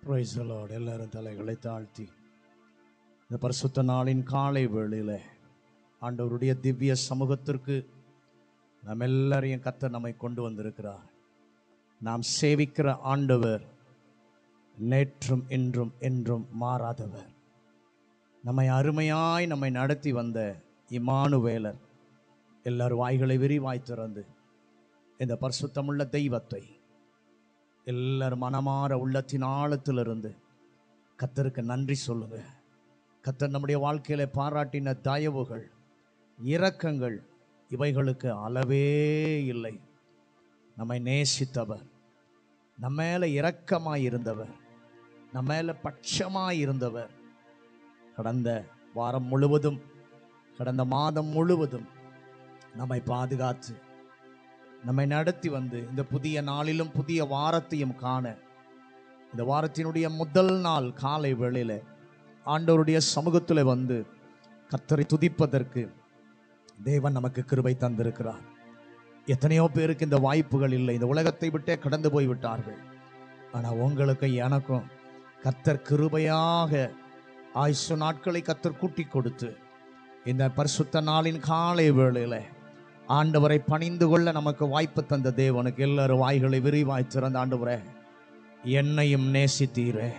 Praise the Lord. எல்லாரும் தலைகளை தாழ்த்தி இந்த பரிசுத்த நாளின் காலை வேளையில ஆண்டவருடைய திவ்ய சமூகத்திற்கு நாம் எல்லாரையும் கத்த நம்மை கொண்டு வந்திருக்கிறார் நாம் சேவிக்கிற ஆண்டவர் நேற்றும் இன்றும் என்றும் மாறாதவர் நம்மை அருமையாய் நம்மை நடத்தி வந்த இமானுவேலர் எல்லார் வாய்களை விரிவாய் திறந்து இந்த பரிசுத்தமுள்ள தெய்வத்தை எல்லாரும் மனமாற உள்ளத்தின் ஆழத்திலிருந்து கத்தருக்கு நன்றி சொல்லுங்க கத்தர் நம்முடைய வாழ்க்கையில பாராட்டின தயவுகள் இரக்கங்கள் இவைகளுக்கு அளவே இல்லை நம்மை நேசித்தவர் நம்ம மேல இரக்கமாய் இருந்தவர் நம்ம மேல பட்சமாய் இருந்தவர் கடந்த வாரம் முழுவதும் கடந்த மாதம் முழுவதும் நம்மை பாதுகாத்து நம்மை நடத்தி வந்து இந்த புதிய நாளிலும் புதிய வாரத்தையும் காண இந்த வாரத்தினுடைய முதல் நாள் காலை வேளையில ஆண்டவருடைய சமூகத்தில் வந்து கர்த்தரை துதிப்பதற்கு தேவன் நமக்கு கிருபை தந்திருக்கிறார் எத்தனையோ பேருக்கு இந்த வாய்ப்புகள் இல்லை இந்த உலகத்தை விட்டே கடந்து போய் விட்டார்கள் ஆனால் உங்களுக்கும் எனக்கும் கர்த்தர் கிருபையாக ஆயுசு நாட்களை கர்த்தர் கூட்டி கொடுத்து இந்த பரிசுத்த நாளின் காலை வேளையில ஆண்டவரை பணிந்து கொள்ள நமக்கு வாய்ப்பு தந்த தேவனுக்கு எல்லாரும் வாய்களை விரிவாய் திறந்த ஆண்டவரே என்னையும் நேசித்தீரே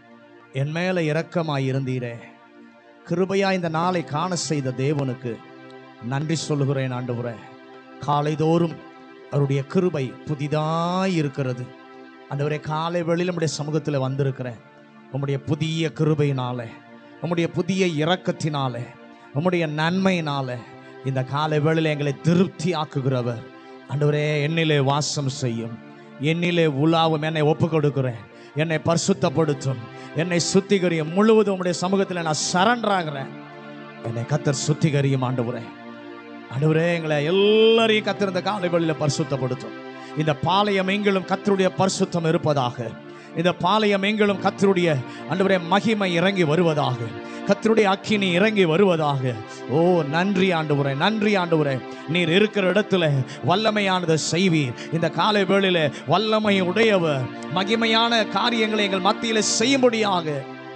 என் மேல இரக்கமாய் இருந்தீரே கிருபையா இந்த நாளை காண செய்த தேவனுக்கு நன்றி சொல்லுகிறேன் ஆண்டவரே காலைதோறும் அவருடைய கிருபை புதிதாய் இருக்கிறது ஆண்டவரே காலை வெளியில் நம்முடைய சமூகத்தில் வந்திருக்கிறேன் உம்முடைய புதிய கிருபையினாலே உம்முடைய புதிய இரக்கத்தினாலே உம்முடைய நன்மையினாலே இந்த காலை வேளையில் எங்களை திருப்தி ஆக்குகிறவர் ஆண்டவரே என்னிலே வாசம் செய்யும் என்னிலே உலாவும் என்னை ஒப்பு கொடுக்கிறேன் என்னை பரிசுத்தப்படுத்தும் என்னை சுத்திகரியும் முழுவதும் உம்முடைய சமூகத்தில் நான் சரண்டர் ஆகிறேன் என்னை கத்தர் சுத்திகரியும் ஆண்டவரே ஆண்டவரே எங்களை எல்லாரையும் கத்திருந்த காலை வேளையில் பரிசுத்தப்படுத்தும் இந்த பாளையம் எங்களும் கத்தருடைய பரிசுத்தம் இருப்பதாக இந்த பாளையம் எங்களும் கத்தருடைய ஆண்டவரே மகிமை இறங்கி வருவதாக கத்தருடைய அக்கினி இறங்கி வருவதாக ஓ நன்றி ஆண்டவரே நன்றி ஆண்டவரே நீர் இருக்கிற இடத்துல வல்லமையானதை செய்வீர் இந்த காலை வேளையில வல்லமை உடையவர் மகிமையான காரியங்களை எங்கள் மத்தியில செய்யும்படியாக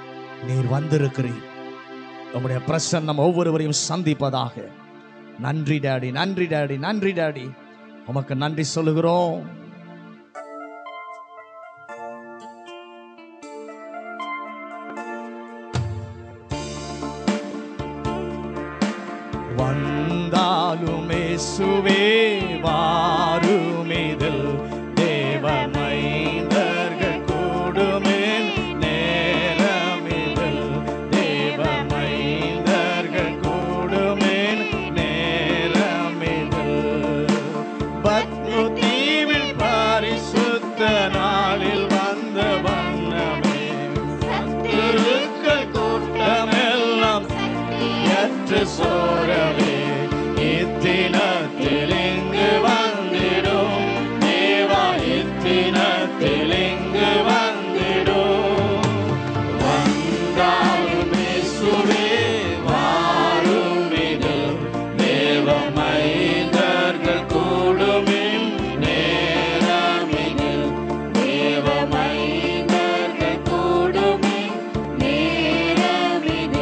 நீர் வந்திருக்கிறீர் உம்முடைய பிரசன்னம் ஒவ்வொருவரையும் சந்திப்பதாக நன்றி டாடி நன்றி டாடி நன்றி டாடி உமக்கு நன்றி சொல்லுகிறோம் வந்தாலுமே சுவே வாருமிதில் தேவமைந்தர்கள் கூடுமேன் நேரமிதில் தேவமைந்தர்கள் கூடுமேன் நேரமிதில் பத்மு தீவில் பரிசுத்த நாளில் வந்த வண்ணமே திருக்கள் கூட்டமெல்லாம் ஏற்று சோழவே இத்தினத்தில் இங்கு வந்திடும் தேவா இத்தினத்தில் இங்கு வந்திடும் வந்தாலும் இயேசுவே வாரும் இது தேவமைந்தர்கள் கூடுமின் நேரமிகு தேவமைந்தர்கள் கூடுமே நேரமிது.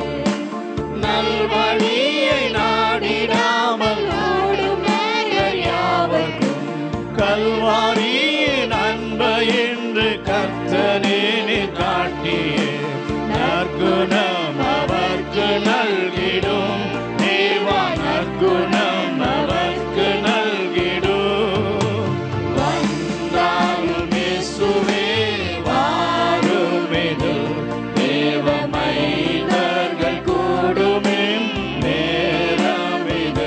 நல்வழியை நாடிடாமல் ஓடுமேயர் யாவர்க்கும் கல்வாரியின் அன்பை என்று கர்த்தனே காட்டியே நற்குணம் அவர்க்கு நல்கிடும் தேவா நற்குணம் அவர்க்கு நல்கிடும் வந்தாலும் இயேசுவே வாருமிது தேவமைந்தர்கள் கூடுமின் நேரமிது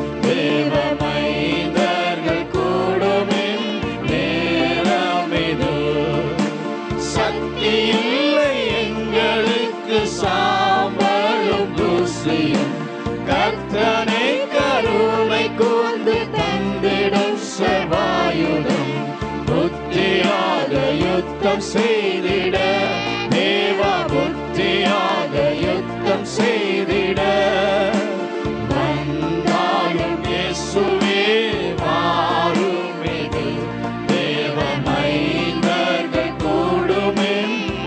தேவமைந்தர்கள் கூடுமின் நேரமிது சக்தி இல்லை எங்களுக்கு சாம்பலும் தூசியும் கர்த்தனை கருணை கூர்ந்து தந்திடும் செவாயுதம் புத்தியாக யுத்தம் செய்திட தேவா புத்தியாக யுத்தம் செய்திட வந்தாலும் இயேசுவே வாரும் இது தேவமைந்தர்கள் கூடுமின்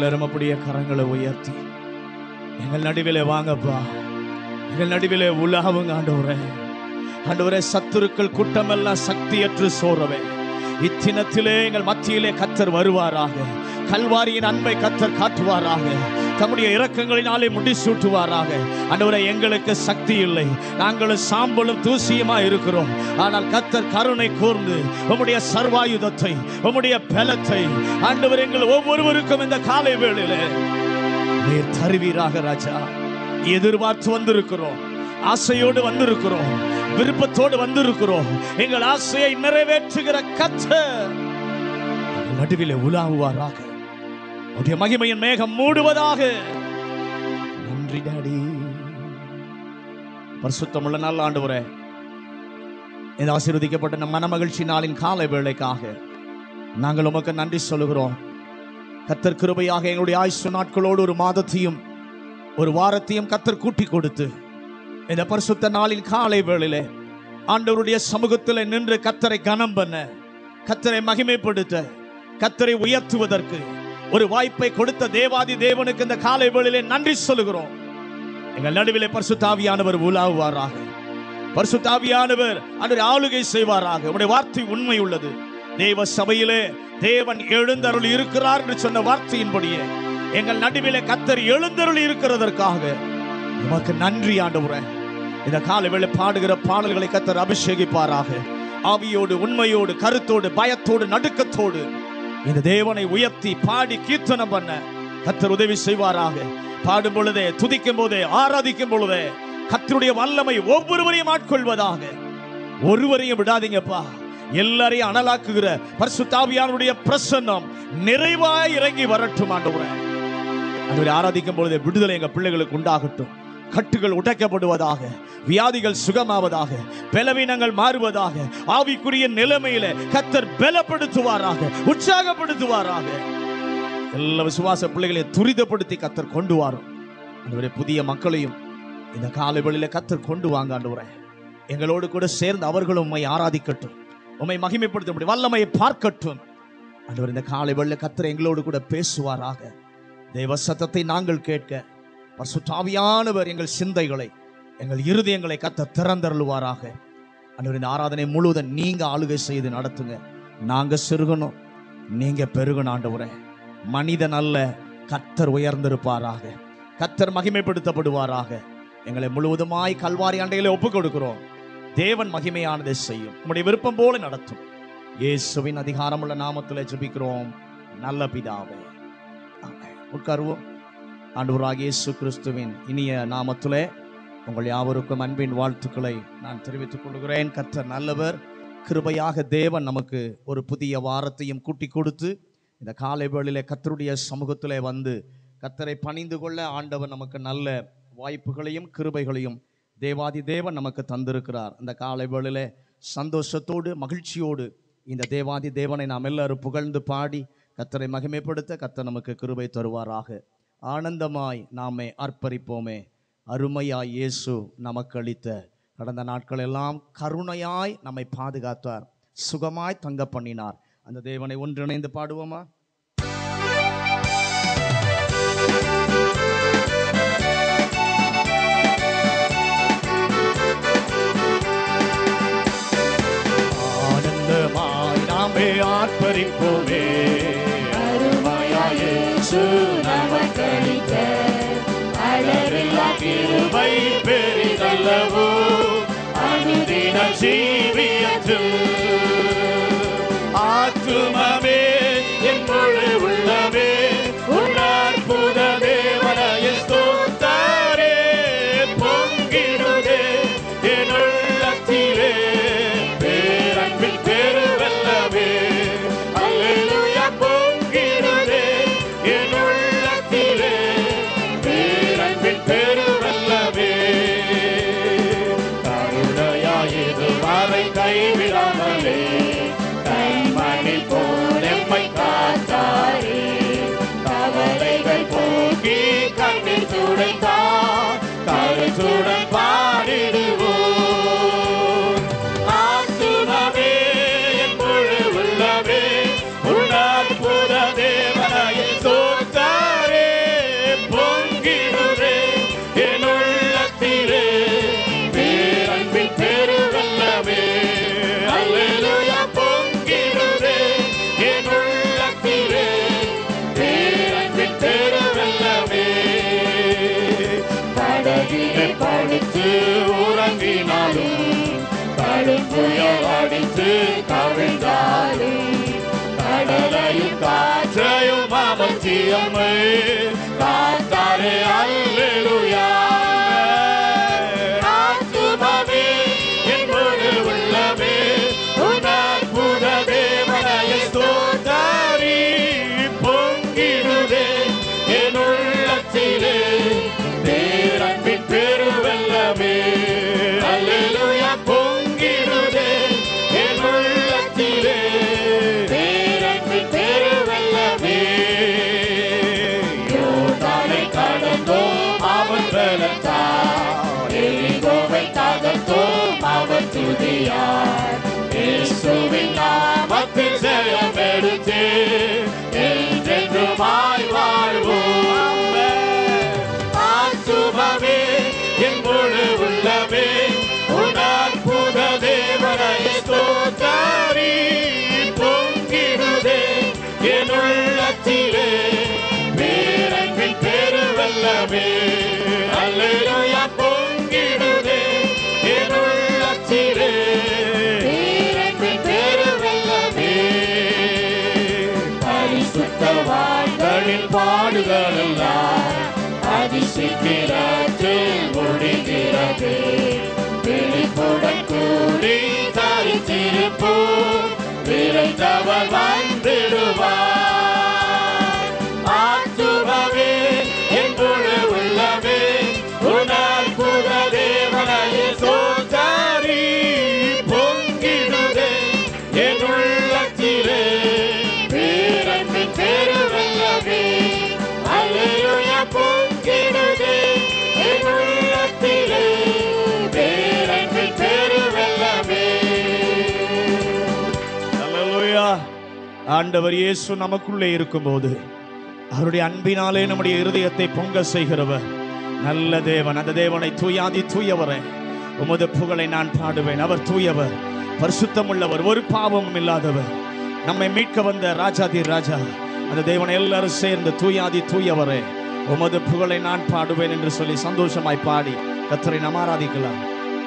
எல்லாரும் அப்படியே கரங்களை உயர்த்தி எங்கள் நடுவிலே வாங்கப்பா எங்கள் நடுவிலே உலாவுங்க ஆண்டவரே ஆண்டவரே சத்துருக்கள் கூட்டமெல்லாம் சக்தியற்று சோறவே இத்தினத்திலே எங்கள் மத்தியிலே கத்தர் வருவாராக கல்வாரியின் அன்பை கத்தர் காட்டுவாராக தம்முடைய இரக்கங்களினாலே முடிசூட்டுவாராக ஆண்டவரே எங்களுக்கு சக்தி இல்லை நாங்களும் சாம்பலும் தூசியுமா இருக்கிறோம் ஆனால் கத்தர் கருணை கூர்ந்து உம்முடைய சர்வாயுதத்தை உம்முடைய பலத்தை ஆண்டவர் எங்கள் ஒவ்வொருவருக்கும் இந்த காலை வேளையிலே நீர் தருவீராக ராஜா எதிர்பார்த்து வந்திருக்கிறோம் ஆசையோடு வந்திருக்கிறோம் விருப்பத்தோடு வந்திருக்கிறோம் எங்கள் ஆசையை நிறைவேற்றுகிற கத்தர் எங்கள் நடுவிலே உலாவுவாராக அவருடைய மகிமையின் மேகம் மூடுவதாக நன்றி டாடி பரிசுத்தமுள்ள நல்ல ஆண்டவரே இந்த ஆசீர்வதிக்கப்பட்ட நம் மனமகிழ்ச்சி நாளின் காலை வேளைக்காக நாங்கள் உமக்கு நன்றி சொல்லுகிறோம் கத்தர் கிருபையாக எங்களுடைய ஆயுசு நாட்களோடு ஒரு மாதத்தையும் ஒரு வாரத்தையும் கத்தர் கூட்டி கொடுத்து இந்த பரிசுத்த நாளின் காலை வேளையிலே ஆண்டவருடைய சமூகத்தில் நின்று கத்தரை கனம் பண்ண கத்தரை மகிமைப்படுத்த கத்தரை உயர்த்துவதற்கு ஒரு வாய்ப்பை கொடுத்த தேவாதி தேவனுக்கு இந்த காலை வேளையிலே நன்றி சொல்லுகிறோம் எங்கள் நடுவிலே பரிசுத்தாவியானவர் உலாவுவாராக பரிசுத்தாவியானவர் அன்று ஆளுகை செய்வாராக உடைய வார்த்தை உண்மை உள்ளது தேவ சபையிலே தேவன் எழுந்தருள் இருக்கிறார் என்று சொன்ன வார்த்தையின்படியே எங்கள் நடுவிலே கத்தர் எழுந்தருள் இருக்கிறதற்காக உமக்கு நன்றி ஆண்டவரே இந்த காலை வேளை பாடுகிற பாடல்களை கத்தர் அபிஷேகிப்பாராக ஆவியோடு உண்மையோடு கருத்தோடு பயத்தோடு நடுக்கத்தோடு இந்த தேவனை உயர்த்தி பாடி கீர்த்தனம் பண்ண கத்தர் உதவி செய்வாராக பாடும் பொழுதே துதிக்கும் போதே ஆராதிக்கும் பொழுதே கத்தருடைய வல்லமை ஒவ்வொருவரையும் ஆட்கொள்வதாக ஒருவரையும் விடாதீங்கப்பா எல்லாரையும் அனலாக்குகிற பரிசுத்தாவியானுடைய பிரசன்னம் நிறைவாய் இறங்கி வரட்டும் ஆண்டவரே ஆண்டவரை ஆராதிக்கும் பொழுது விடுதலை எங்க பிள்ளைகளுக்கு உண்டாகட்டும் கட்டுகள் உடைக்கப்படுவதாக வியாதிகள் சுகமாவதாக பலவீனங்கள் மாறுவதாக ஆவிக்குரிய நிலைமையில கத்தர் பலப்படுத்துவாராக உற்சாகப்படுத்துவாராக எல்லா விசுவாச பிள்ளைகளையும் துரிதப்படுத்தி கத்தர் கொண்டு வரும் ஆண்டவரே புதிய மக்களையும் இந்த காலை வேளையில கத்தர் கொண்டு வாங்க ஆண்டவரே எங்களோடு கூட சேர்ந்து அவர்களும் உம்மை ஆராதிக்கட்டும் உம்மை மகிமைப்படுத்த முடியும் வல்லமையை பார்க்கட்டும் ஆண்டவர் இந்த காலை வேளையில கத்தர் எங்களோடு கூட பேசுவாராக தேவ சத்தத்தை நாங்கள் கேட்க பரிசுத்தாவியானவர் எங்கள் சிந்தைகளை எங்கள் இருதயங்களை கத்த திறந்தருளுவாராக ஆண்டவர் இந்த ஆராதனை முழுவதும் நீங்க ஆளுகை செய்து நடத்துங்க நாங்க சிறுகணும் நீங்க பெருகணும் ஆண்டவரே மனிதன் அல்ல கத்தர் உயர்ந்திருப்பாராக கத்தர் மகிமைப்படுத்தப்படுவாராக எங்களை முழுவதுமாய் கல்வாரி அண்டையில ஒப்புக் கொடுக்கிறோம் தேவன் மகிமையானதை செய்யும் உம்முடைய விருப்பம் போல நடத்தும் இயேசுவின் அதிகாரமுள்ள நாமத்தில் ஜெபிக்கிறோம் நல்ல பிதாவே ஆமென். உட்காருவோம் ஆண்டவராகிய இயேசு கிறிஸ்துவின் இனிய நாமத்திலே உங்கள் யாவருக்கும் அன்பின் வாழ்த்துக்களை நான் தெரிவித்துக் கொள்கிறேன் கர்த்தர் நல்லவர் கிருபையாக தேவன் நமக்கு ஒரு புதிய வாரத்தையும் கூட்டி கொடுத்து இந்த காலை வேளையிலே கர்த்தருடைய சமூகத்திலே வந்து கர்த்தரை பணிந்து கொள்ள ஆண்டவர் நமக்கு நல்ல வாய்ப்புகளையும் கிருபைகளையும் தேவாதி தேவன் நமக்கு தந்திருக்கிறார் இந்த காலை வேளையிலே சந்தோஷத்தோடு மகிழ்ச்சியோடு இந்த தேவாதி தேவனை நாம் எல்லாரும் புகழ்ந்து பாடி கத்தரை மகிமைப்படுத்த கத்தர் நமக்கு கிருபை தருவாராக ஆனந்தமாய் நாமே அர்ப்பரிப்போமே அருமையாய் இயேசு நமக்கு அளித்த கடந்த நாட்கள் எல்லாம் கருணையாய் நம்மை பாதுகாத்தார் சுகமாய் தங்க பண்ணினார் அந்த தேவனை ஒன்றிணைந்து பாடுவோமா ஆனந்தமாய் நாமே ஆர்ப்பரிப்போமே அருமையாய் இயேசு நமக்களித்த அளவில்லா கிருபை பெரிதல்லவோ அனுதின ஜீவியத்தில் ஆத்துமமே என் முழு உள்ளமே உன் அற்புத தேவனைய ஸ்தோத்தாரே பொங்கிடுதே என் உள்ளத்திலே பேரன்பின் பெருவெல்லவே அல்லேலூயா பொங்கிடுதே என் உள்ளத்திலே பேரன்பின் பெருவெல்லவே கருணையாயிரு வரை கை படுத்து உறங்கினாலும் கடும் புயல் அடித்து கவிழ்ந்தாலும் கடலையும் காற்றையும் அமர்த்தியம்மை காத்தாரே அல்லேலூயா ஆத்துமமே என் முழு உள்ளமே உன் அற்புத தேவனையை ஸ்தோத்தாரி பொங்கிடுதே என் உள்ளத்திலே பேரன்பின் பெருவெல்லமே அல்லேலூயா பொங்கிடுதே என் உள்ளத்திலே பேரன்பின் பெருவெல்லமே யோர்தானை கடந்தோம் அவன் பலத்தார் எரிகோவை தகர்த்தோம் அவர் துதியார் இயேசுவின் நாமத்தில் ஜெயம் எடுத்து என்றென்றுமாய் வாழ்வோம் ஆத்துமமே என் முழு உள்ளமே உன் அற்புத தேவனை ஸ்தோத்தாரி பொங்கிடுதே என் உள்ளத்திலே பேரன்பின் பெருவெல்லமே அல்லேலூயா பொங்கிடுதே என் உள்ளத்திலே பேரன்பின் பெருவெல்லமே பரிசுத்தவான்களின் பாடுகளெல்லாம் அதிசீக்கிரத்தில் முடிகிறது விழிப்புடன் கூடி தரித்திருப்போம் விரைந்தவர் வந்திடுவார் ஆத்துமமே என் முழு உள்ளமே உன் அற்புத தேவனையே சோத்தாரி பொங்கிடுதே என் உள்ளத்திலே பேரன்பின் பெருவெல்லமே அல்லேலூயா பொங்கிடுதே என் உள்ளத்திலே பேரன்பின் பெருவெல்லமே அல்லேலூயா ஆண்டவர் இயேசு நமக்குள்ளே இருக்கும்போது அவருடைய அன்பினாலே நம்முடைய இருதயத்தை பொங்க செய்கிறவர் நல்ல தேவன் அந்த தேவனை தூயாதி தூயவரே உமது புகழை நான் பாடுவேன் அவர் தூயவர் பரிசுத்தம் உள்ளவர் ஒரு பாவமும் இல்லாதவர் நம்மை மீட்க வந்த ராஜாதி ராஜா அந்த தேவனை எல்லாரும் சேர்ந்து தூயாதி தூயவரே உமது புகழை நான் பாடுவேன் என்று சொல்லி சந்தோஷமாய் பாடி கத்தரை நாம் ஆராதிக்கலாம்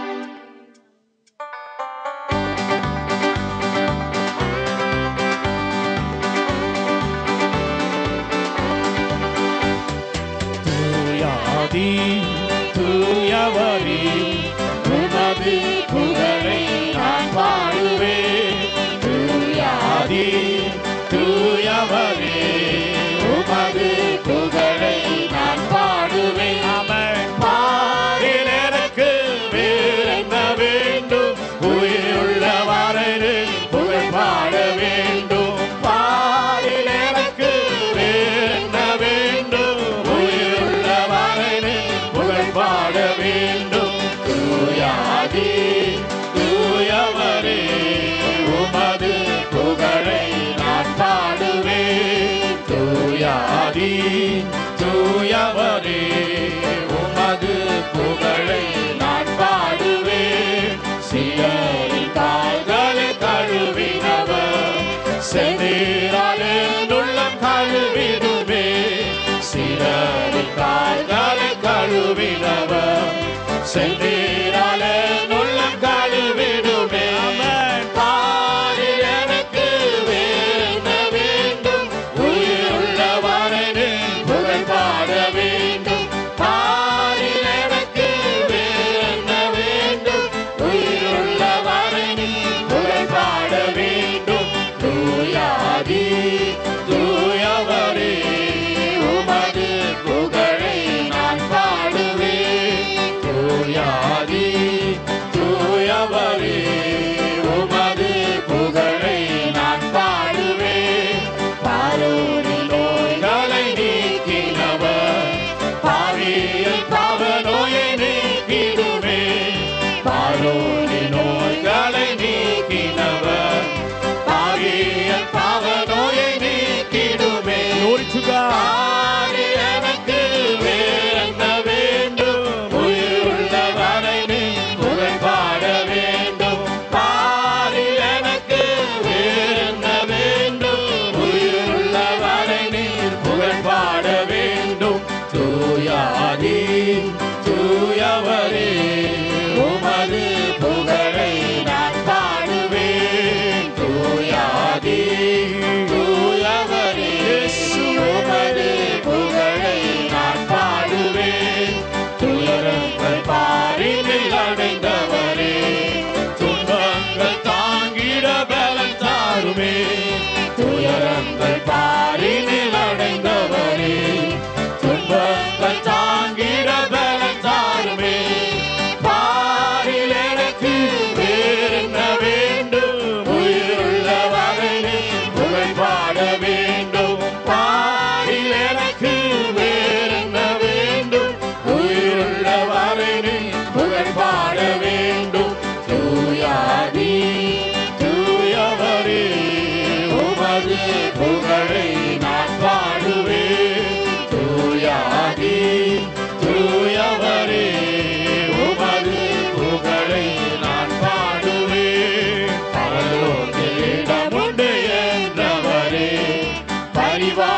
தூயாதி தூயவரி உமது புகழை நான் பாடுவேன் தூயாதி தூயவரே உமது புகழை நான் பாடுவேன் அவன் பாடில் எனக்கு வேறென்ன வேண்டும் உயிருள்ள வரையில் புகழ் பாட வேண்டும் பாடில் எனக்கு வேறென்ன வேண்டும் உயிருள்ள வரையில் புகழ் பாட வேண்டும் தூயாதி தூயவரே உமது புகழை நான் பாடுவேன் தூயாதி தூயவரே உமது புகழை நான் பாடுவேன் சிலரின் கால்களை கழுவினவர் செந்தீராலே உள்ளம் கழுவிடுவே சிலரின் கால்களை கழுவினவர் செந்தீராலே உள்ளம் கழுவிடுவே பாரில் எனக்கு வேண்ட வேண்டும் உயிருள்ள வரனே புகழ் பாட வேண்டும் பாரில் எனக்கு வேண்ட வேண்டும் உயிருள்ள வரனே புகழ் பாட வேண்டும் தூயாதி தூயவரே உமது புகழை நான் பாடுவேன் தூயா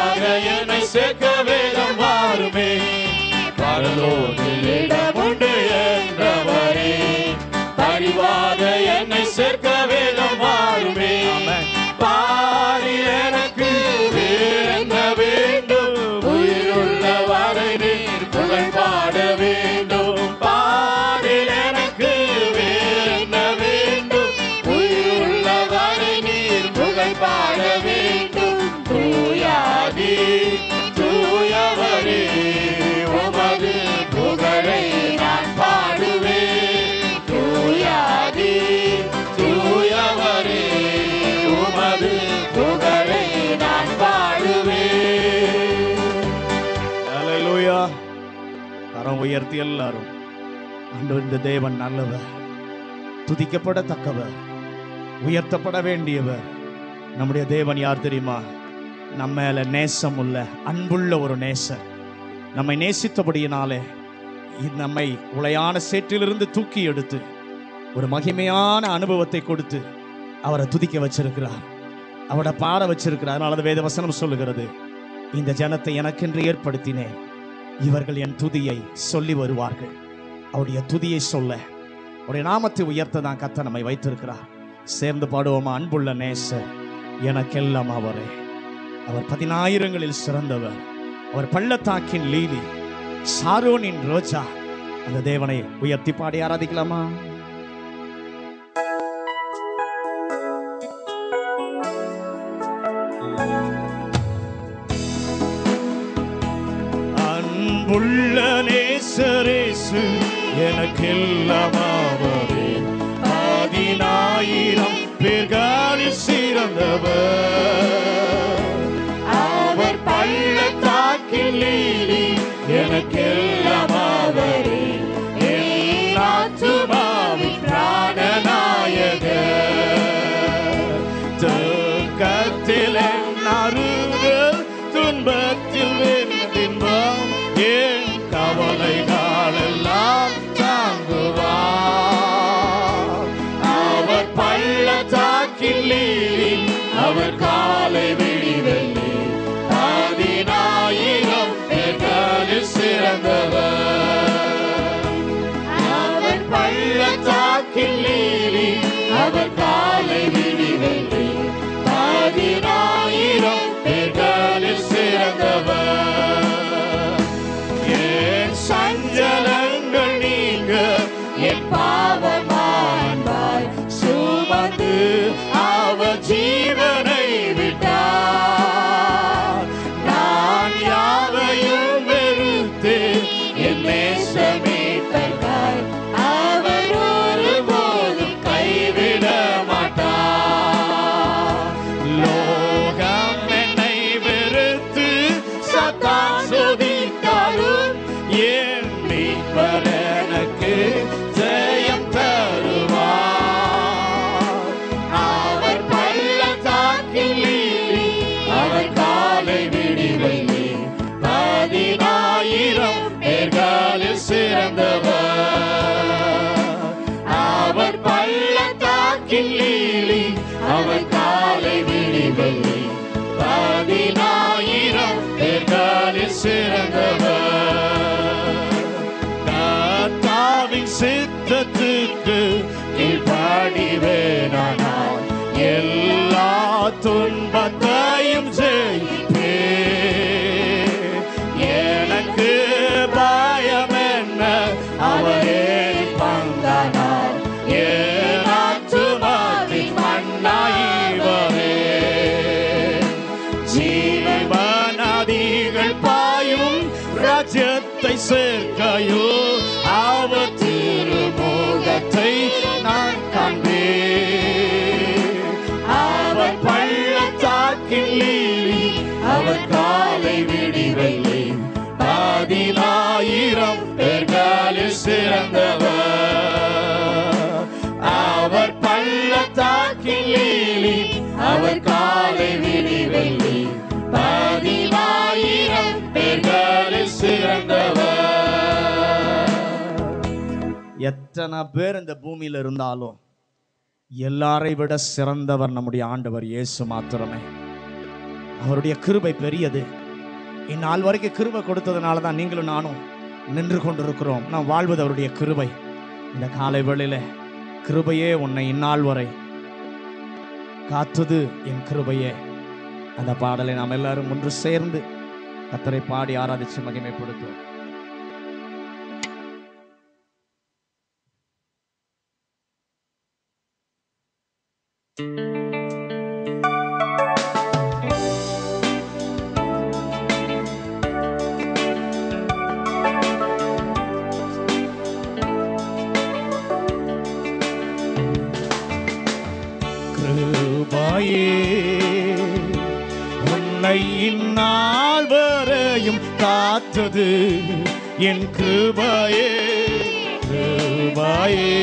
பரிவாக என்னை சேர்க்க வேதம் வாருமே பரலோகில் இடமுண்டு என்றவரே பரிவாக என்னை சேர்க்க வேதம் வாருமே பாரில் எனக்கு வேறென்ன வேண்டும் உயிருள்ள வரை நீர் புகழ் பாட வேண்டும் பாரில் எனக்கு வேறென்ன வேண்டும் உயிருள்ள வரை நீர் புகழ் பாட வேண்டும் தூயாதி தூயவரே உமது புகழை நான் பாடுவேன் தூயாதி தூயவரே உமது புகழை நான் பாடுவேன் ஹalleluya கரம் உயர்த்தி எல்லாரும் ஆண்டவர் இந்த தேவன் நல்லவர் துதிக்கப்படத்தக்கவர் உயர்த்தப்பட வேண்டியவர் நம்முடைய தேவன் யார் தெரியுமா நம்ம மேல நேசம் உள்ள அன்புள்ள ஒரு நேசர் நம்மை நேசித்தபடியினாலே இது நம்மை உளையான சேற்றிலிருந்து தூக்கி எடுத்து ஒரு மகிமையான அனுபவத்தை கொடுத்து அவரை துதிக்க வச்சிருக்கிறார் அவரை பாட வச்சிருக்கிறார் அதனால தான் வேத வசனம் சொல்லுகிறது இந்த ஜனத்தை எனக்கென்று ஏற்படுத்தினேன் இவர்கள் என் துதியை சொல்லி வருவார்கள் அவருடைய துதியை சொல்ல அவருடைய நாமத்தை உயர்த்த தான் கத்த நம்மை வைத்திருக்கிறார் சேர்ந்து பாடுவோமா அன்புள்ள நேசர் எனக்கெல்லாம் அவரே அவர் பதினாயிரங்களில் சிறந்தவர் அவர் பள்ளத்தாக்கின் லீலி சாரோனின் ரோஜா அந்த தேவனை உயர்த்தி பாடி ஆராதிக்கலாமா அன்புள்ள நேசரேசு எனக்கெல்லாம் அவரே பதினாயிரம் பேர்களில் சிறந்தவர் அவர் பள்ளத்தாக்கில் நீதி எனக்கெல்லாம் அவரே என் ஆத்துமாவின் பிராணநாயகர் துக்கத்தில் அருகல் துன்பத்தில் வென்றின்பம் என் கவலைகள் எல்லாம் தாங்குவார் அவர் பள்ளத்தாக்கில் நீதி அவர் காலை விழிவெள்ளி பதினாயிரம் பேர்களில் சிறந்தவர் அவர் பள்ளத்தாக்கில் நீதி அவர் காலை விழிவெள்ளி பதினாயிரம் பேர்களில் சிறந்தவர் என் சஞ்சலங்கள் நீங்க என் பாவமான்பாய் சுமந்து அவர் ஜீவனை விட்டார் நான் யாவையும் வெறுத்து என் நேசமீட்டர்காய் அவர் ஒருபோதும் கைவிட மாட்டார் லோகம் என்னை வெறுத்து சத்தான் சோதித்தாலும் என் மீட்பர் எனக்கு ஜெயம் தருவார் அவர் பள்ளத்தாக்கில் நீதி, அவர் காலை விடிவெள்ளி பதினாயிரம் பேர்களில் சிறந்தவர் அவர் பள்ளத்தாக்கில் நீதி, அவர் காலை விடிவெள்ளி பதினாயிரம் பேர்களில் சிறந்தவர் கர்த்தாவின் சித்தத்துக்கு கீழ்ப்படிவேனானால் எல்லா துன்பத்தையும் ஜெயிப்பே எனக்கு பயம் என்ன அவரே பங்கானார் என் ஆத்துமாவின் மண்ணாயிவரே ஜீவநதிகள் பாயும் ராஜ்யத்தை சேர்க்கையோ அவர் திருமுகத்தை நான் காண்பேன் அவர் பள்ளத்தாக்கில் லீலி அவர் காலை விடிவெள்ளி பதினாயிரம் பேர்களில் சிறந்தவர் அவர் பள்ளத்தாக்கில் லீலி அவர் காலை விடிவெள்ளி பதினாயிரம் பேர்களில் சிறந்தவர் எத்தனை பேர் இந்த பூமியில இருந்தாலும் எல்லாரை விட சிறந்தவர் நம்முடைய ஆண்டவர் இயேசு மாத்திரமே அவருடைய கிருபை பெரியது இந்நாள் வரைக்கும் கிருபை கொடுத்ததுனால தான் நீங்களும் நானும் நின்று கொண்டிருக்கிறோம் நாம் வாழ்வது அவருடைய கிருபை இந்த காலை வேளையில கிருபையே உன்னை இந்நாள் வரை காத்தது என் கிருபையே அந்த பாடலை நாம் எல்லாரும் ஒன்று சேர்ந்து கத்தரை பாடி ஆராதிச்சு மகிமைப்படுத்துவோம் கிருபாயே உன்னை இந்நாள் வரையும் காத்தது என் கிருபாயே கிருபாயே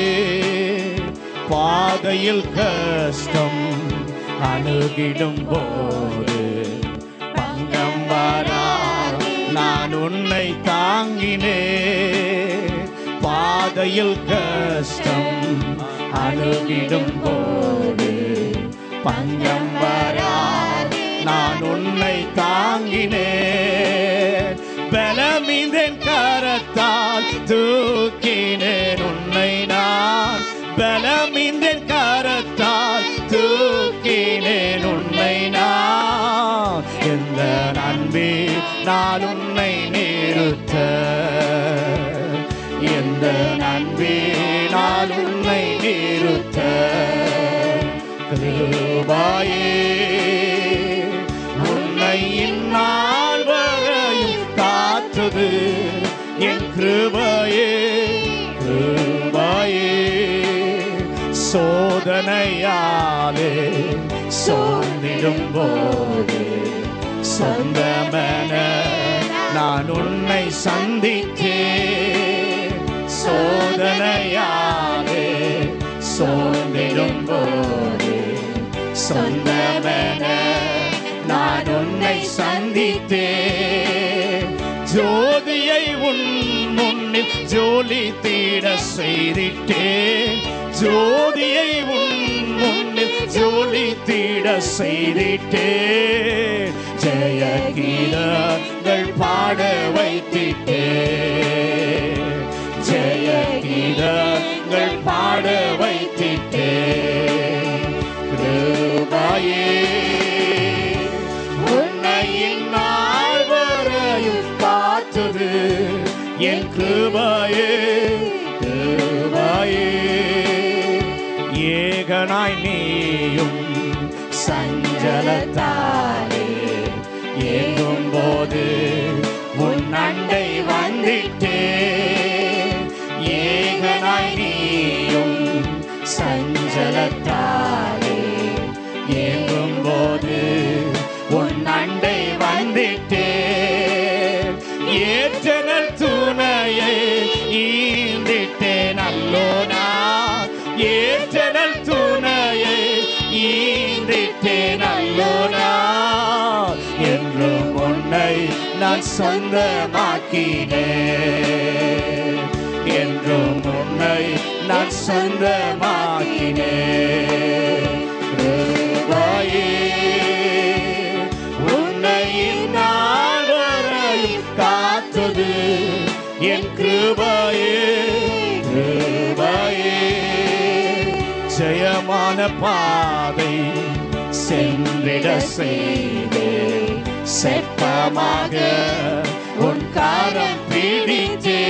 பாதையில் கஷ்டம் அணுகிடும் போது பங்கம் வரா நான் உன்னை தாங்கினேன் பாதையில் கஷ்டம் அணுகிடும் போது பங்கம் வரா நான் உன்னை தாங்கினேன் பலமிந்தன் கரத்தால் தூக்கினேன் உன்னை நான் பலமிந்தன் கரத்தால் தூக்கினேன் உன்னை நான் எந்த நன்பி நான் உன்னை நிறுத்த எந்த நன்பி நான் உன்னை நிறுத்த கிருபாயே உன்னை இந்நாள் வரையும் காத்தது என் கிருபையே கிருபையே சோதனையாலே சோர்ந்திடும் போது சொந்தமென நான் உன்னை சந்தித்தேன் சோதனையாலே சோர்ந்திடும் போது சொந்தமென நான் உன்னை சந்தித்தேன் ஜோதியை உன் முன்னில் ஜோலி தீட செய்திட்டேன் ஜோதியை உன் முன்னில் ஜோலி தீட செய்திட்டேன் ஜெய கீதங்கள் பாட வைத்திட்டேன் ஜெய கீதங்கள் பாட வைத்திட்டேன் கிருபாயே உன்னை இந்நாள் வரையும் காத்தது என் கிருபாயே கிருபாயே ஏகனாய் நீயும் சஞ்சலத்தாலே ஏங்கும் போது உன் அண்டை வந்திட்டே ஏகனாய் நீயும் சஞ்சலத்தாலே ஏங்கும் போது உன் அண்டை வந்திட்டே ஏற்றனல் துணையை ஈந்திட்டேன் அல்லோனா ஏற்றனல் துணையை ஈந்திட்டேன் அல்லோனா என்றும் உன்னை நான் சொந்தமாக்கினேன் என்றும் உன்னை நான் சொந்தமாக்கினேன் கிருபையே, உன்னை இந்நாள் வரையும் காத்தது என் கிருபையே கிருபையே ஜெயமான பாதை சென்றிட செய்தே செப்பமாக உன் காரம் பிடித்தே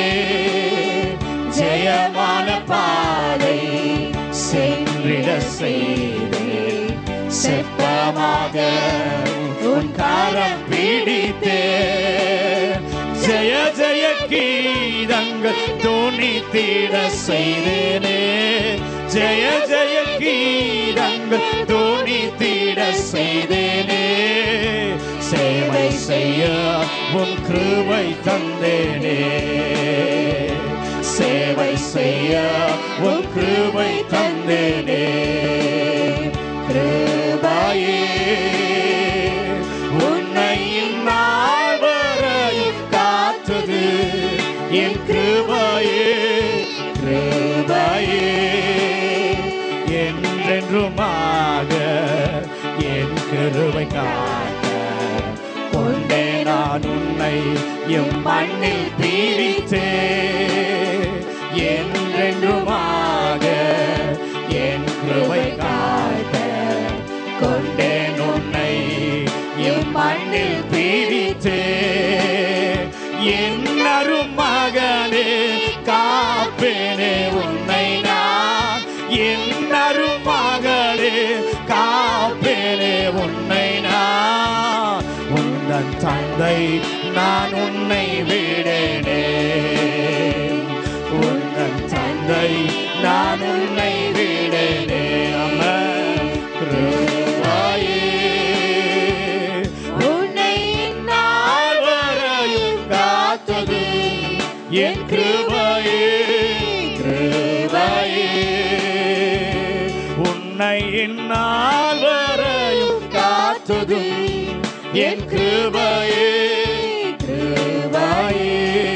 ஜெயமான பாதை சென்றிட செய்தே செப்பமாக உன் காரம் பிடித்தே ஜெய ஜெய கீதங்கள் தோணித்திட செய்தேனே ஜெய ஜெய கீதங்கள் தோணித்திட செய்தேனே சேவை செய்ய உன் கிருபை தந்தேனே சேவை செய்ய உன் கிருபை தந்தேனே கிருபாயே உன்னை இந்நாள் வரையும் காத்தது என் கிருபாயே கிருபாயே என்றென்றுமாக என் கிருபை காத்த நான் உன்னை எம் மண்ணில் பீடித்தே என்றென்றுமாக என் கிருபை காக்க கொண்டேன் உன்னை எம் மண்ணில் பீடித்தே என் அருமகனே காப்பேனே உன்னை நான் என் அருமகளே காப்பேனே உன்னை நான் உந்தன் தந்தை நான் உன்னை விடேனே உந்தன் தந்தை நான் உன்னை விடேனே அமர் கிருபாயே உன்னை நான் வரையும் காத்தது என் கிருபையே கிருபையே உன்னை என்னால் வரையும் காத்ததும் என் கிருபையே கிருபையே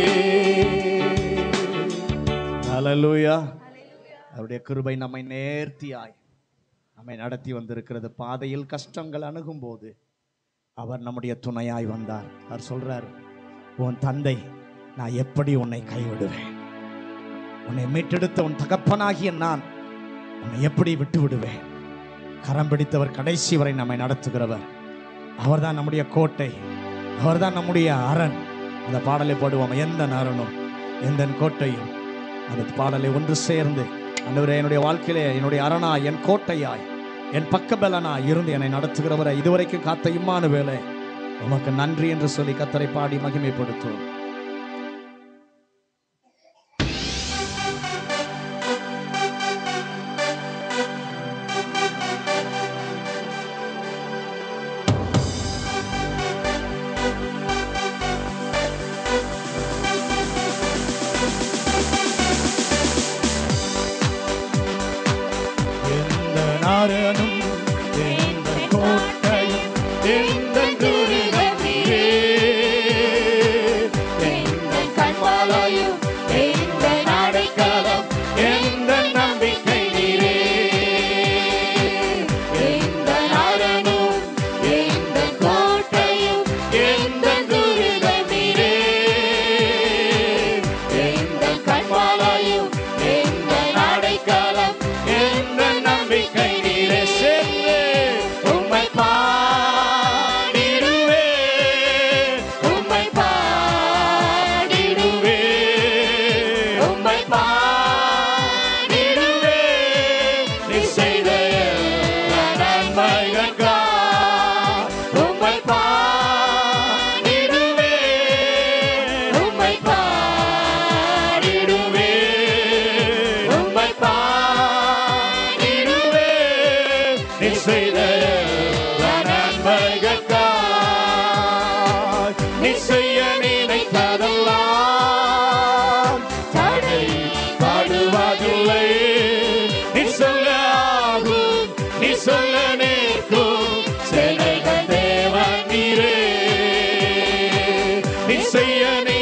ஹalleluya அவருடைய கிருபை நம்மை நேர்த்தியாய் நம்மை நடத்தி வந்திருக்கிறது பாதையில் கஷ்டங்கள் அணுகும் போது அவர் நம்முடைய துணையாய் வந்தார் அவர் சொல்றார் உன் தந்தை நான் எப்படி உன்னை கைவிடுவேன் உன்னை மீட்டெடுத்த உன் தகப்பனாகிய நான் உன்னை எப்படி விட்டு விடுவேன் கரம் பிடித்தவர் கடைசி வரை நம்மை நடத்துகிறவர் அவர்தான் நம்முடைய கோட்டை அவர்தான் நம்முடைய அரண் அந்த பாடலை பாடுவோம் எந்த நரனும் எந்த கோட்டையும் அந்த பாடலை ஒன்று சேர்ந்து ஆண்டவரே என்னுடைய வாழ்க்கையிலே என்னுடைய அரணாய் என் கோட்டையாய் என் பக்கபலனாய் இருந்து என்னை நடத்துகிறவரை இதுவரைக்கும் காத்த இம்மானு வேலை உமக்கு நன்றி என்று சொல்லி கத்தரை பாடி மகிமைப்படுத்துவோம் எந்த நாரனும் எந்த கோட்டையும் எந்த துருகமியே எந்த கண்மாலையும் எந்த நாடைக்காலம் எந்த நம்பிக்கை நீரே எந்த நாரனும் எந்த கோட்டையும் எந்த துருகமியே எந்த கண்மாலையும் எந்த நாடைக்காலம் எந்த நம்பிக்கை நீரே சேர்ந்து உம்மை பாடிடுவே உம்மை பாடிடுவே உம்மை பாடிடுவே நீ செய்த எல்லா நன்மைகளுக்காக உம்மை பாடிடுவே உம்மை பாடிடுவே உம்மை பாடிடுவே நீ செய்த எல்லா நன்மைகளுக்காக நீ செய்ய நினைத்ததெல்லாம் தடை பாடுவதில்லை நீ சொல்ல ஆகும் நீ சொல்ல நிற்கும் சேனைகள் தேவன் நீரே நீ செய்ய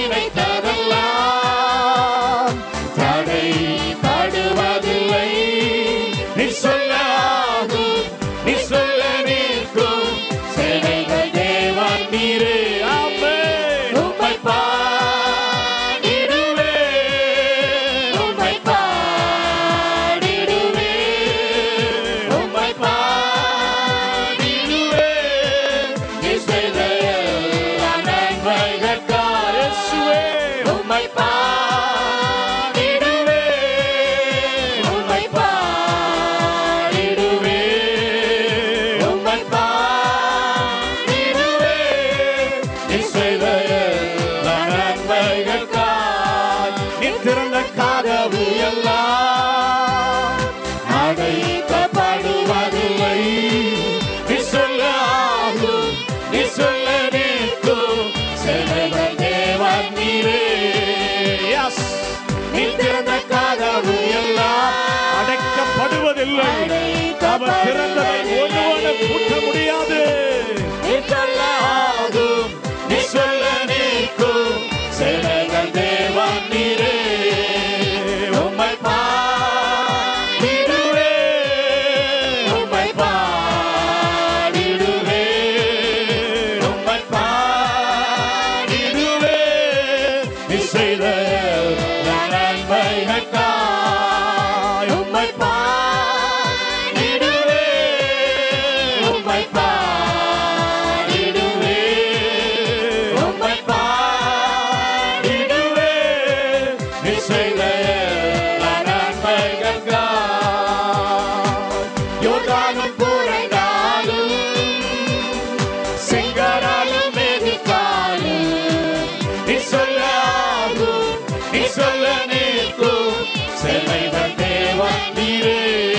நினைத்ததெல்லாம் தடை பாடுவதில்லை நீ சொல்ல ஆகும் நீ சொல்ல நிற்கும் சேனைகள் தேவன் நீரே ஆமென் உம்மை பாடிடுவே உம்மை பாடிடுவே உம்மை பாடிடுவே நீ செய்த எல்லா நன்மைகளுக்காக இயேசுவே உம்மை பாடிடுவே உம்மை பாடிடுவே உம்மை பாடிடுவே நீ செய்த எல்லா நன்மைகளுக்காக நீ திறந்த கதவு எல்லாம் அடைக்கப்படுவதில்லை நீ சொல்ல ஆகும் நீ சொல்ல நிற்கும் சேனைகள் தேவன் நீரே Yes. நீ திறந்த கதவு எல்லாம் அடைக்கப்படுவதில்லை அவர் திறந்ததை ஒருவனை பூட்ட முடியாது நீ சொல்ல ஆகும் நீ சொல்ல நிற்கும் சேனைகள் தேவன் நீரே உம்மை பாடிடுவே உம்மை பாடிடுவே உம்மை பாடிடுவே செய்த நன்மைகளுக்காய் உம்மை பாடிடுவே உம்மை பாடிடுவே உம்மை பாடிடுவே நீ செய்த நன்மைகளுக்காய் யோர்தானும் புரண்டாலும் சிங்கராலும் எதிர்த்தாலும் நீ சொல்லாகும் நீ சொல்ல நிற்கும் செல்லைவன் தேவன் நீரே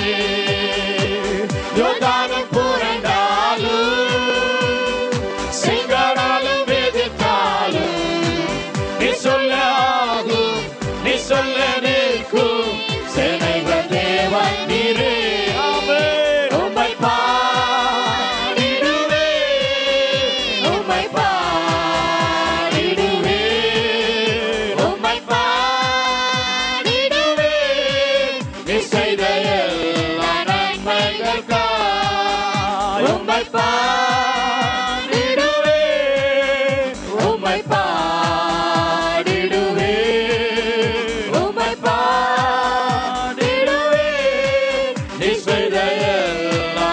யோர்தானும் புரண்டாலும் சிங்கராலும் எதிர்த்தாலும் நீ சொல்லாகும் நீ சொல்ல நிற்கும் செல்லைவன் தேவன் நீரே உம்மை பாடிடுவே உம்மை பாடிடுவே உம்மை பாடிடுவே நீ செய்த எல்லா நன்மைகளுக்காய் உம்மை பாடிடுவே உம்மை பாடிடுவே உம்மை பாடிடுவே நீ செய்த எல்லா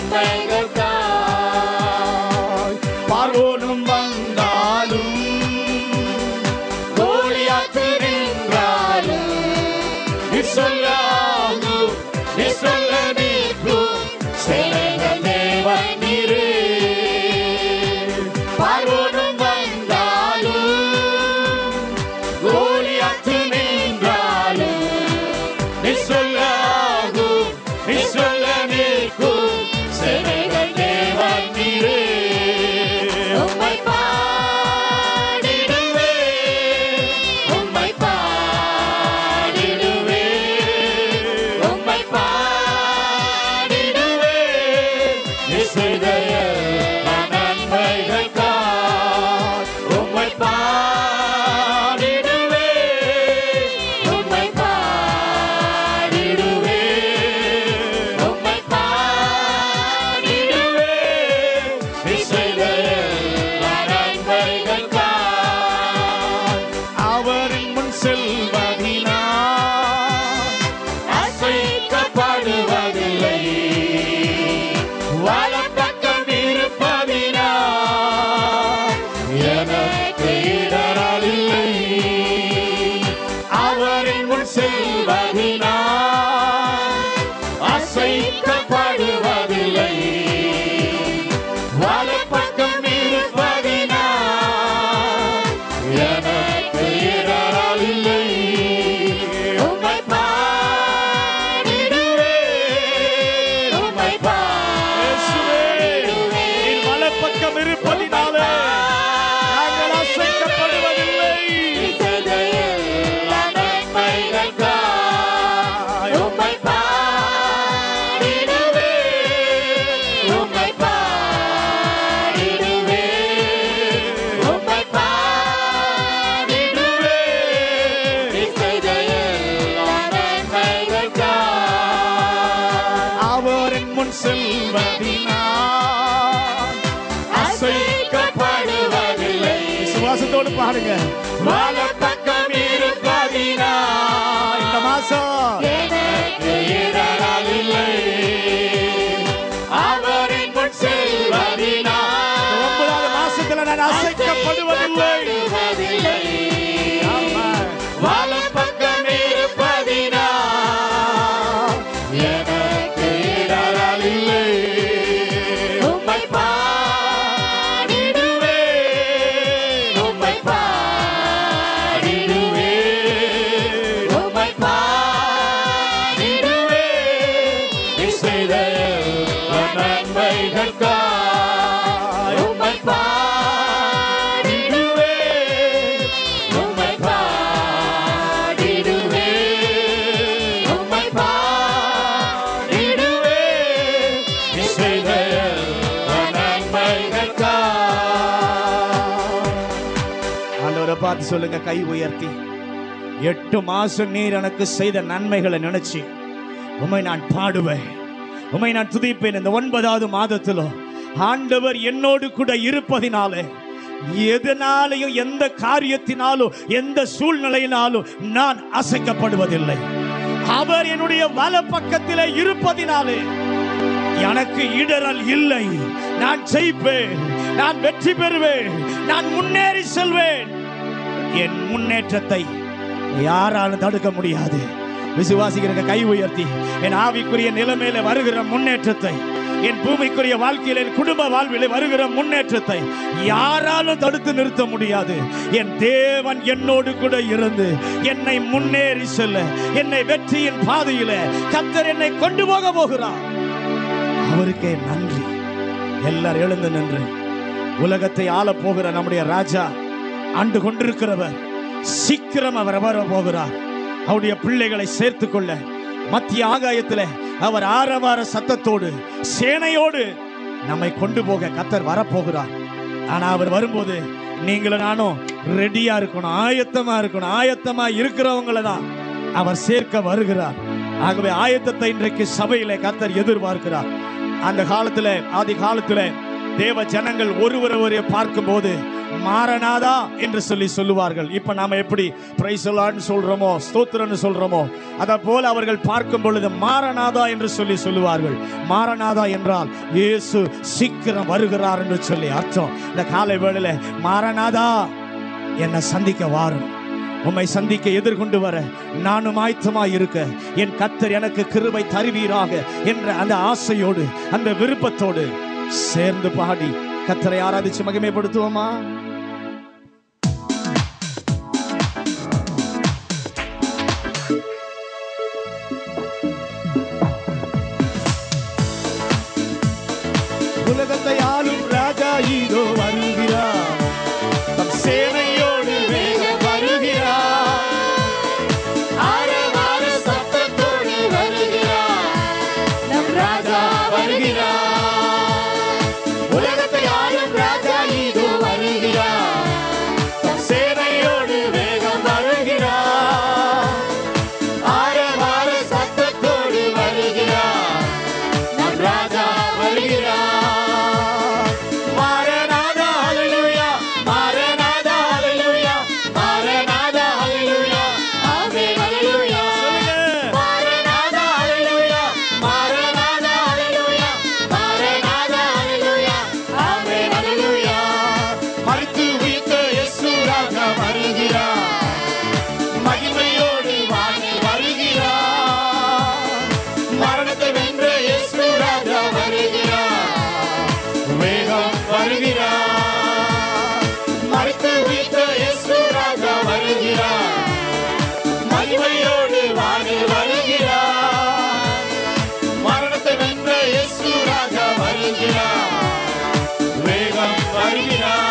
நன்மைகளுக்காய் பார்வோனும் வந்தாலும் கோழியாத்து நின்றாலும் நீ சொல்லாகும் நீ சொல்ல நீக்கும் சேனைகள் தேவன் நீரே பார்வோனும் வந்தாலும் கோழியாத்து நின்றாலும் நீ சொல்லாகும் நீ சொல்ல நீக்கும் சேனைகள் தேவன் நீரே உம்மை பாடிடுவே உம்மை பாடிடுவே உம்மை பாடிடுவே நீ செய்த எல்லா நன்மைகளுக்காய் உம்மை பாடிடுவே உம்மை பாடிடுவே உம்மை பாடிடுவே நீ செய்த எல்லா நன்மைகளுக்காய் அவரின் முன் செல்வதினால் அசைக்கப்படுவதில்லை வலப்பக்கம் இருப்பதினால் எனக்கு இடரலில்லை அவரின் முன் செல்வதினால் அசைக்கப்படுவதில்லை வலப்பக்கம் இருப்பதினால் எனக்கு இடரலில்லை உம்மை பாடிடுவே உம்மை பாடிடுவே வலப்பக்கம் இருப்பதினாலே நாங்கள் அசைக்கப்படுவதில்லை உம்மை பாடிடுவே உம்மை பாடிடுவே உம்மை பாடிடுவே நீ செய்த எல்லா நன்மைகளுக்காய் அவரின் முன் செல்வதினால் அசைக்கப்படுவதில்லை விசுவாசத்தோடு பாருங்க வலப்பக்கம் இருப்பதினால் இந்த மாசம் எனக்கு இடரலில்லை அவரின் முன் செல்வதினால் ஒன்பதாவது மாசத்துல நான் அசைக்கப்படுவதில்லை அசைக்கப்படுவதில்லை. ஆமா. வலப்பக்கம் இருப்பதினால் எனக்கு இடரலில்லை. உம்மை பாடிடுவே, உம்மை பாடிடுவே, உம்மை பாடிடுவே. நீ செய்த எல்லா நன்மைகளுக்காய் உம்மை பாடிடுவே, உம்மை பாடிடுவே, உம்மை பாடிடுவே. நீ செய்த எல்லா நன்மைகளுக்காய் ஆண்டவரை பார்த்து சொல்லுங்க கை உயர்த்தி எட்டு மாசம் நீர் எனக்கு செய்த நன்மைகளை நினைச்சு உமை நான் பாடுவேன் உமை நான் துதிப்பேன் இந்த ஒன்பதாவது மாதத்திலும் ஆண்டவர் என்னோடு கூட இருப்பதினாலே எதனாலையும் எந்த காரியத்தினாலும் எந்த சூழ்நிலையினாலும் நான் அசைக்கப்படுவதில்லை அவர் என்னுடைய வல பக்கத்திலே இருப்பதினாலே எனக்கு இடரல் இல்லை நான் ஜெயிப்பேன் நான் வெற்றி பெறுவேன் நான் முன்னேறி செல்வேன் என் முன்னேற்றத்தை யாராலும் தடுக்க முடியாது விசுவாசிக்கிறங்க கை உயர்த்தி என் ஆவிக்குரிய நிலைமையில வருகிற முன்னேற்றத்தை என் பூமிக்குரிய வாழ்க்கையில் என் குடும்ப வாழ்விலே வருகிற முன்னேற்றத்தை யாராலும் தடுத்து நிறுத்த முடியாது என் தேவன் என்னோடு கூட இருந்து என்னை முன்னேறி செல்ல என்னை வெற்றியின் பாதையில கத்தர் என்னை கொண்டு போக போகிறார் அவருக்கே நன்றி எல்லாரும் எழுந்து நின்று உலகத்தை ஆளப் போகிற நம்முடைய ராஜா ஆண்டு கொண்டிருக்கிறவர் சீக்கிரம் அவர் வர போகிறார் அவருடைய பிள்ளைகளை சேர்த்துக் கொள்ள மத்திய ஆகாயத்தில் அவர் ஆரவார சத்தத்தோடு சேனையோடு நம்மை கொண்டு போக கத்தர் வரப்போகிறார் ஆனா அவர் வரும்போது நீங்களும் நானும் ரெடியா இருக்கணும் ஆயத்தமா இருக்கணும் ஆயத்தமா இருக்கிறவங்கள தான் அவர் சேர்க்க வருகிறார் ஆகவே ஆயத்தத்தை இன்றைக்கு சபையில கத்தர் எதிர்பார்க்கிறார் அந்த காலத்துல ஆதி காலத்துல தேவ ஜனங்கள் ஒருவரை ஒரே பார்க்கும்போது மாறனாதா என்று சொல்லி சொல்லுவார்கள் இப்ப நாம எப்படி பிரைசலான்னு சொல்றோமோ ஸ்தோத்திரன்னு சொல்றோமோ அத போல அவர்கள் பார்க்கும் பொழுது மாறனாதா என்று சொல்லி சொல்லுவார்கள் மாறனாதா என்றால் இயேசு சீக்கிரம் வருகிறார் என்று சொல்லி அர்த்தம் இந்த காலை வேளையில மாறனாதா என்னை சந்திக்க வாரும் உம்மை சந்திக்க எதிர்கொண்டு வர நானும் ஆயத்தமாய் இருக்க என் கத்தர் எனக்கு கிருபை தருவீராக என்ற அந்த ஆசையோடு அந்த விருப்பத்தோடு சேர்ந்து பாடி கத்தரை ஆராதிச்சு மகிமைப்படுத்துவோமா உலகத்தை ஆளும் ராஜா இதோ வருகிறார் தம் சேனையோடு வேகம் வருகிறார் ஆரவார சத்தத்தோடு வருகிறார் நம் ராஜா வருகிறார் உலகத்தை ஆளும் ராஜா இதோ வருகிறார் தம் சேனையோடு வேகம் வருகிறார் ஆரவார சத்தத்தோடு வருகிறார் நம் ராஜா வருகிறார் மாரநாதா ஹalleluya மாரநாதா ஹalleluya மாரநாதா ஹalleluya ஆமென் ஹalleluya மாரநாதா ஹalleluya மாரநாதா ஹalleluya மாரநாதா ஹalleluya ஆமென் ஹalleluya மறித்து உயிர்த்த இயேசு ராஜா வருகிறார் மகிமையோடு வாணி வருகிறார் மரணத்தை வென்ற இயேசு ராஜா வருகிறார் வேகம் வருகிறார் மறித்து உயிர்த்த இயேசு ராஜா வருகிறார் மகிமையோடு வாணி வருகிறார் மரணத்தை வென்ற இயேசு ராஜா வருகிறார் வேகம் வருகிறார்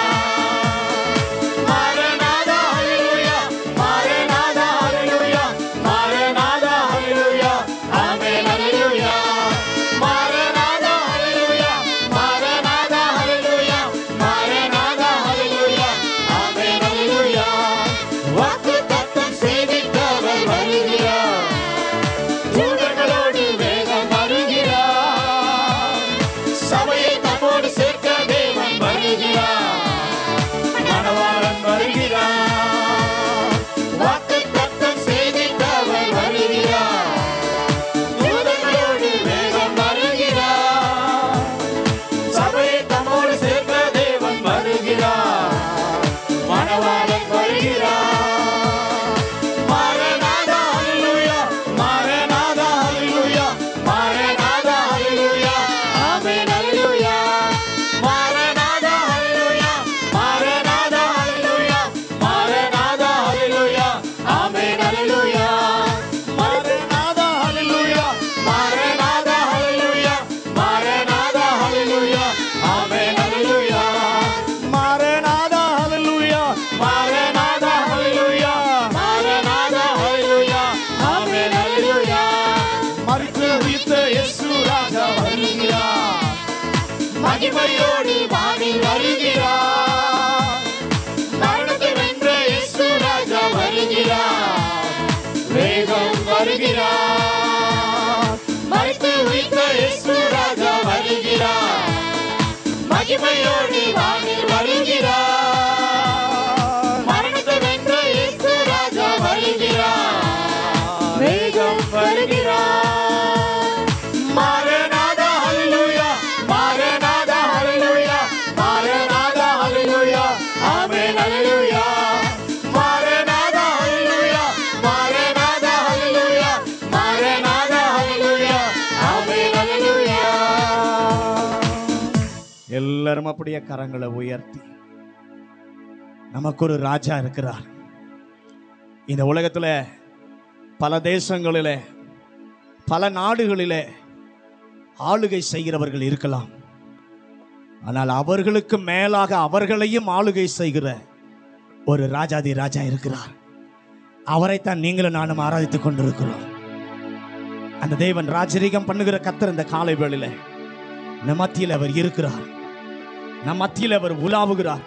மாரநாதா ஹalleluya மாரநாதா ஹalleluya மாரநாதா ஹalleluya ஆமென் ஹalleluya மாரநாதா ஹalleluya மாரநாதா ஹalleluya மாரநாதா ஹalleluya ஆமென் ஹalleluya வாக்குத்தத்தம் செய்திட்டவர் வருகிறார் தூதர்களோடு வேகம் வருகிறார் சபையை தம்மோடு சேர்க்க தேவன் வருகிறார் மணவாளன் வருகிறார் வாக்கு தத்தம் செய்திட்டவர் வருகிறார் தூதர்களோடு வேகம் வருகிறார் சபையை தம்மோடு சேர்க்க தேவன் வருகிறார் மணவாளன் வருகிறார் மாரநாதா ஹalleluya மாரநாதா ஹalleluya மாரநாதா ஹalleluya ஆமென் ஹalleluya மாரநாதா ஹalleluya மாரநாதா ஹalleluya மாரநாதா ஹalleluya ஆமென் ஹalleluya மாரநாதா ஹalleluya மாரநாதா ஹalleluya மாரநாதா ஹalleluya ஆமென் ஹalleluya மாரநாதா ஹalleluya மாரநாதா ஹalleluya மாரநாதா ஹalleluya ஆமென் ஹalleluya மறித்து உயிர்த்த இயேசு ராஜா வருகிறார் மகிமையோடு வாணி வருகிறார் மரணத்தை வென்ற இயேசு ராஜா வருகிறார் வேகம் வருகிறார் மறித்து உயிர்த்த இயேசு ராஜா வருகிறார் மகிமையோடு வாணி வருகிறார் ஹalleluya மாரநாதா ஹalleluya மாரநாதா ஹalleluya மாரநாதா ஹalleluya ஆமென் ஹalleluya எல்லாரும் அப்படியே கரங்களை உயர்த்தி நமக்கு ஒரு ராஜா இருக்கிறார் இந்த உலகத்துல பல தேசங்களிலே பல நாடுகளிலே ஆளுகை செய்கிறவர்கள் இருக்கலாம் ஆனால் அவர்களுக்கு மேலாக அவர்களையும் ஆளுகை செய்கிற ஒரு ராஜாதி ராஜா இருக்கிறார் அவரைத்தான் நீங்களும் நானும் ஆராதித்துக் கொண்டிருக்கிறோம் அந்த தேவன் ராஜரீகம் பண்ணுகிற கத்தர் இந்த காலை வேளையில நம் மத்தியில் அவர் இருக்கிறார் நம் மத்தியில் அவர் உலாவுகிறார்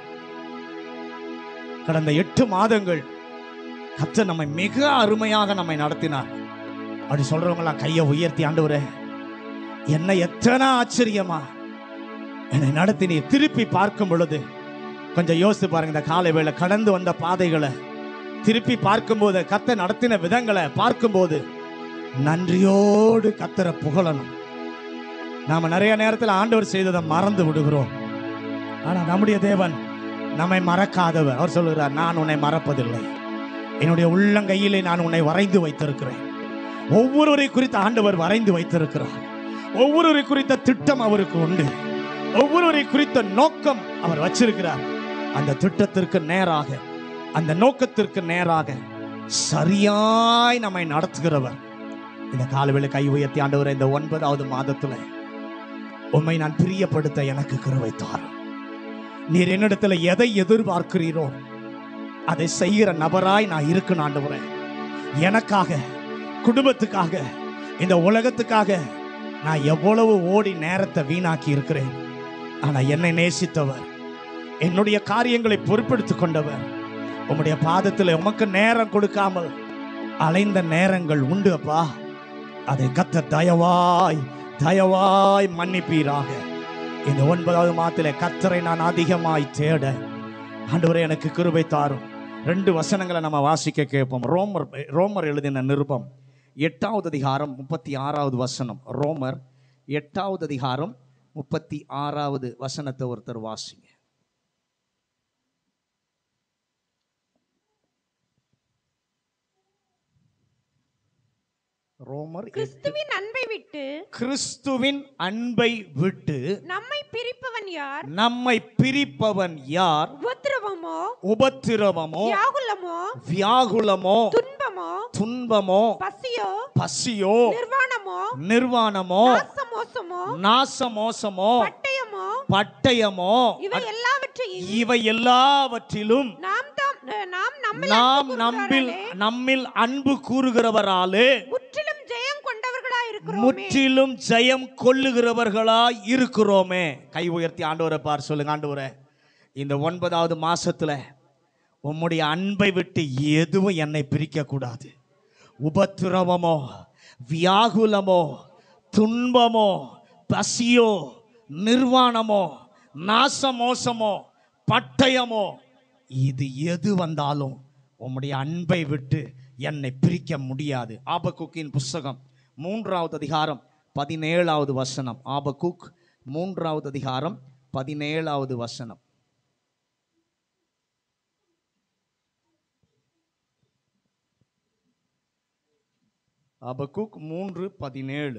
கடந்த எட்டு மாதங்கள் கர்த்தர் நம்மை மிக அருமையாக நம்மை நடத்தினார் அப்படி சொல்றவங்களாம் கையை உயர்த்தி ஆண்டவரே என்ன எத்தனை ஆச்சரியமா என்னை நடத்தி நீ திருப்பி பார்க்கும் பொழுது கொஞ்சம் யோசித்து பாருங்க இந்த காலை வேளை கடந்து வந்த பாதைகளை திருப்பி பார்க்கும்போது கத்த நடத்தின விதங்களை பார்க்கும்போது நன்றியோடு கத்தரை புகழணும் நாம நிறைய நேரத்தில் ஆண்டவர் செய்ததை மறந்து விடுகிறோம் ஆனா நம்முடைய தேவன் நம்மை மறக்காதவர் அவர் சொல்லுகிறார் நான் உன்னை மறப்பதில்லை என்னுடைய உள்ளங்கையிலே நான் உன்னை வரைந்து வைத்திருக்கிறேன் ஒவ்வொருவரை குறித்த ஆண்டவர் வரைந்து வைத்திருக்கிறார் ஒவ்வொருவரை குறித்த திட்டம் அவருக்கு உண்டு ஒவ்வொருவரை குறித்த நோக்கம் அவர் வச்சிருக்கிறார் அந்த திட்டத்திற்கு நேராக அந்த நோக்கத்திற்கு நேராக சரியாய் நம்மை நடத்துகிறவர் இந்த காலவேளை கை உயர்த்தி ஆண்டவர் இந்த ஒன்பதாவது மாதத்துல உண்மை நான் பிரியப்படுத்த எனக்கு கிருபை தாரும் நீர் என்னிடத்துல எதை எதிர்பார்க்கிறீரோ அதை செய்கிற நபராய் நான் இருக்கணும் ஆண்டவரே எனக்காக குடும்பத்துக்காக இந்த உலகத்துக்காக நான் எவ்வளவு ஓடி நேரத்தை வீணாக்கி இருக்கிறேன் ஆனா என்னை நேசித்தவர் என்னுடைய காரியங்களை பொறுப்பெடுத்துக் கொண்டவர் உம்முடைய பாதத்தில் உமக்கு நேரம் கொடுக்காமல் அலைந்த நேரங்கள் உண்டு அப்பா அதை கத்த தயவாய் தயவாய் மன்னிப்பீராக இந்த ஒன்பதாவது மாதத்திலே கத்தரை நான் அதிகமாய் தேட ஆண்டவரே எனக்கு கிருபை தாரும் ரெண்டு வசனங்களை நம்ம வாசிக்க கேட்போம் ரோமர் ரோமர் எழுதின நிருபம் எட்டாவது அதிகாரம் முப்பத்தி ஆறாவது வசனம் ரோமர் எட்டாவது அதிகாரம் முப்பத்தி ஆறாவது வசனத்தை ஒருத்தர் வாசிங்க ரோமர் எட்டு. கிறிஸ்துவின் அன்பை விட்டு கிறிஸ்துவின் அன்பை விட்டு நம்மை பிரிப்பவன் யார் நம்மை பிரிப்பவன் யார் உபத்திரவமோ உபத்திரவமோ வியாகுலமோ வியாகுலமோ துன்பமோ துன்பமோ பசியோ பசியோ நிர்வாணமோ நிர்வாணமோ நாசமோசமோ நாசமோசமோ பட்டயமோ பட்டயமோ இவை எல்லாவற்றையும் இவை எல்லாவற்றிலும் நாம் தாம் நாம் நம்மில் நாம் அன்பு நம்மில் கூறுகிறாரே, நம்மில் அன்பு கூறுகிறவராலே முற்றிலும் ஜெயம் கொண்டவர்களாய் இருக்கிறோமே முற்றிலும் ஜெயம் கொள்ளுகிறவர்களாய் இருக்கிறோமே கை உயர்த்தி ஆண்டவரை பார் சொல்லுங்க ஆண்டவரே இந்த ஒன்பதாவது மாசத்துல உம்முடைய அன்பை விட்டு எதுவும் என்னை பிரிக்க கூடாது உபத்திரவமோ வியாகுலமோ துன்பமோ பசியோ நிர்வாணமோ நாசமோசமோ பட்டயமோ இது எது வந்தாலும் உம்முடைய அன்பை விட்டு என்னை பிரிக்க முடியாது ஆபக்குக்கின் புஸ்தகம் மூன்றாவது அதிகாரம் பதினேழாவது வசனம் ஆபகுக் மூன்றாவது அதிகாரம் பதினேழாவது வசனம் ஆபகுக் மூன்று பதினேழு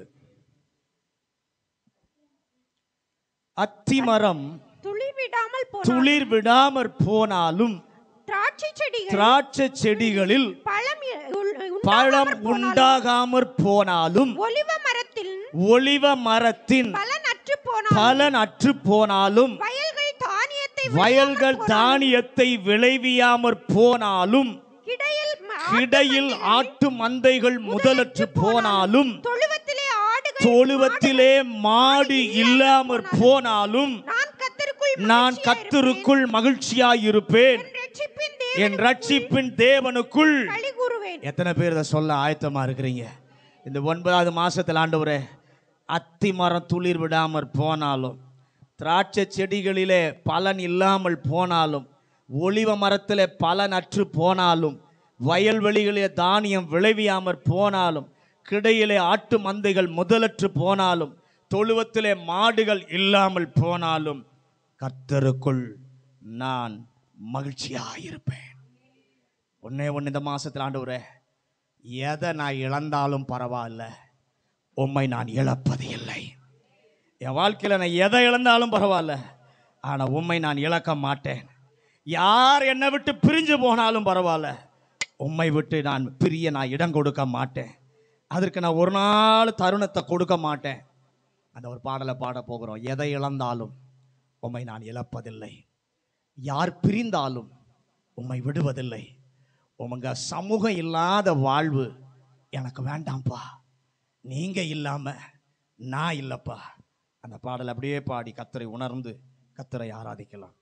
அத்திமரம் துளிர் விடாமல் போன துளிர் விடாமற் போனாலும் திராட்சை செடிகள் திராட்சை செடிகளில் பழம் இ- உள்- பழம் உண்டாகாமற் போனாலும், உண்டாகாமற் போனாலும் ஒலிவ மரத்தில் ஒளிவ மரத்தின் பலன் அற்று போனாலும் பலன் அற்று போனாலும் வயல்கள் தானியத்தை வயல்கள் விளையாமற் போனாலும், தானியத்தை விளைவியாமற் போனாலும் கிடையில் ம- கிடையில் ஆட்டு மந்தைகள் முதலற்று போனாலும் தொழுவத்திலே ஆடுகள் தொழுவத்திலே மாடு இல்லாமற் போனாலும் நான் கத்தருக்குள் நான் கத்தருக்குள் மகிழ்ச்சியாயிருப்பேன் ரட்சிப்பின் என் ரட்சிப்பின் தேவனுக்குள் களி கூறுவேன் எத்தனை பேர் இதை சொல்ல ஆயத்தமா இருக்கிறீங்க இந்த ஒன்பதாவது மாசத்துல ஆண்டவரே அத்தி மரம் துளிர் விடாமற் போனாலும் திராட்சை செடிகளிலே பலன் இல்லாமல் போனாலும் ஒளிவ மரத்திலே பலன் அற்று போனாலும் வயல்வெளிகளிலே தானியம் விளைவியாமற் போனாலும் கிடையிலே ஆட்டு மந்தைகள் முதலற்று போனாலும் தொழுவத்திலே மாடுகள் இல்லாமல் போனாலும் கர்த்தருக்குள் நான் மகிழ்ச்சியாக இருப்பேன் ஒன்னே ஒன்று இந்த மாசத்தில் ஆண்டவரே எதை நான் இழந்தாலும் பரவாயில்ல உம்மை நான் இழப்பது இல்லை என் வாழ்க்கையில் நான் எதை இழந்தாலும் பரவாயில்ல ஆனால் உம்மை நான் இழக்க மாட்டேன் யார் என்னை விட்டு பிரிஞ்சு போனாலும் பரவாயில்ல உம்மை விட்டு நான் பிரிய நான் இடம் கொடுக்க மாட்டேன் அதற்கு நான் ஒரு நாள் தருணத்தை கொடுக்க மாட்டேன் அந்த ஒரு பாடலை பாட போகிறோம் எதை இழந்தாலும் உம்மை நான் இழப்பதில்லை யார் பிரிந்தாலும் உம்மை விடுவதில்லை உமங்க சமூகம் இல்லாத வாழ்வு எனக்கு வேண்டாம்ப்பா நீங்க இல்லாம நான் இல்லப்பா அந்த பாடல் அப்படியே பாடி கத்தரை உணர்ந்து கத்தரை ஆராதிக்கலாம்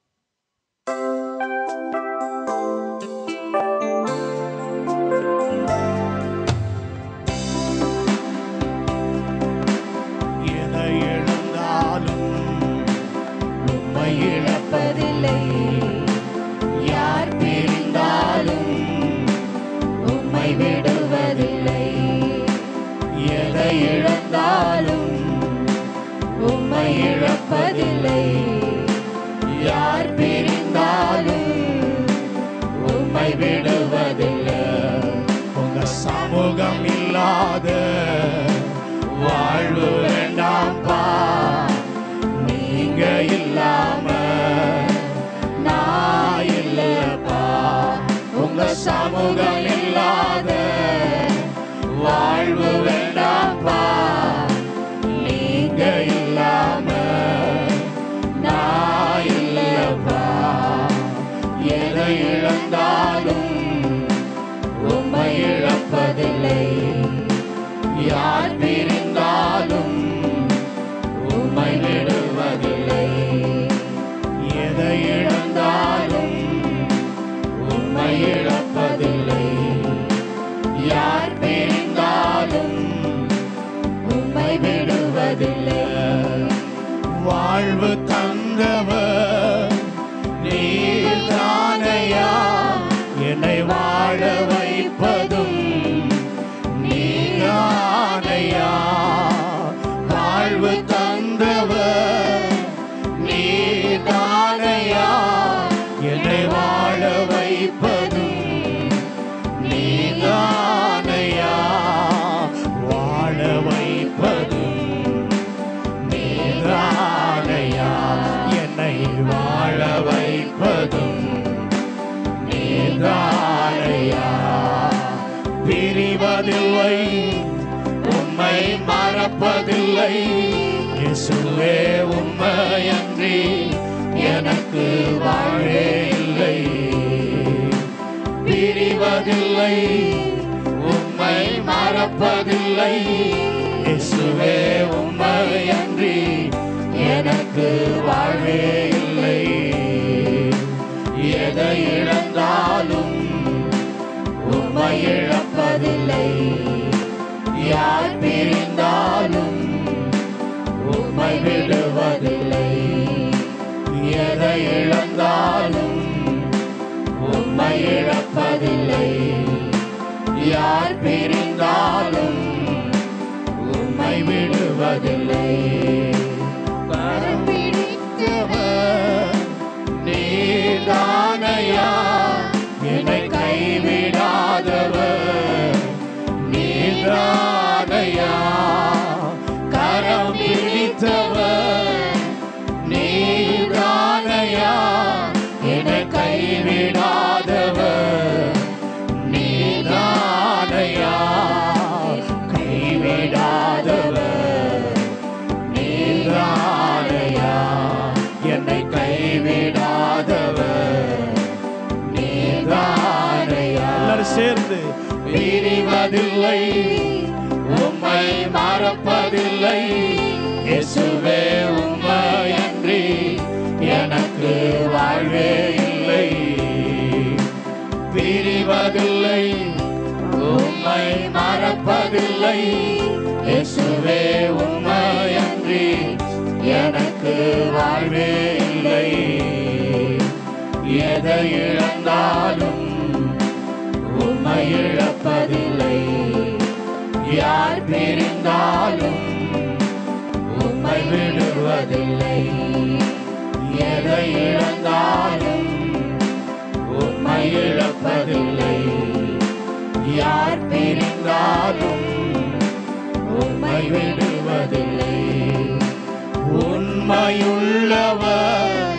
எதை இழந்தாலும் உம்மை இழப்பதில்லை யார் பிரிந்தாலும் உம்மை விடுவதில்லை எதை இழந்தாலும் உம்மை இழப்பதில்லை யார் பிரிந்தாலும் உம்மை விடுவதில்லை உங்க சமூகம் இல்லாத வாழ்வு வேண்டாம்ப்பா நீங்க இல்லாம நான் இல்லப்பா உங்க சமூகம் இல்லாத வாழ்வு வேண்டாப்பா நீங்க இல்லாம நான் இல்லப்பா எதை இழந்தாலும் உம்மை இழப்பதில்லை யார் பிரிந்தாலும் உம்மை விடுவதில்லை எதை இழந்தாலும் உம்மை இழப்பதில்லை யார் பிரிந்தாலும் உம்மை விடுவதில்லை வாழ்வு தந்தவர் நீர்தானையா என்னை வாழ வைப்பதும் நீரானையா வாழ்வு தந்தவர் நீர்தானையா என்னை வாழ வைப்பதும் நீதானையா வாழ வைப்பதும் நீதானையா என்னை வாழ வைப்பதும் நீதானையா பிரிவதில்லை உம்மை மறப்பதில்லை இயேசுவே உம்மையன்றி எனக்கு வாழே இல்லை பிரிவதில்லை உம்மை மறப்பதில்லை இயேசுவே உம்மையன்றி எனக்கு வாழ்வே இல்லை எதை இழந்தாலும் உம்மை இழப்பதில்லை யார் பிரிந்தாலும் உம்மை விடுவதில்லை எதை இழந்தாலும் உம்மை இழப்பதில்லை யார் பிரிந்தாலும் உம்மை விடுவதில்லை கரம் பிடித்தவர் நீதானையா என்னை கைவிடாதவர் நீதானையா கரம் பிடித்தவர் நீதானையா என்னை கைவிடாதவர் நீதானையா கைவிடாதவர் நீதானையா என்னை கைவிடாதவர் நீதானையா எல்லாரும் சேர்ந்து பிரிவதில்லை உம்மை மறப்பதில்லை இயேசுவே உம்மையன்றி எனக்கு வாழ்வே இல்லை பிரிவதில்லை உம்மை மறப்பதில்லை இயேசுவே உம்மையன்றி எனக்கு வாழ்வே இல்லை எதை இழந்தாலும் உம்மை இழப்பதில்லை யார் பிரிந்தாலும் உம்மை விடுவதில்லை எதை இழந்தாலும் உம்மை இழப்பதில்லை யார் பிரிந்தாலும் உம்மை விடுவதில்லை உண்மையுள்ளவர்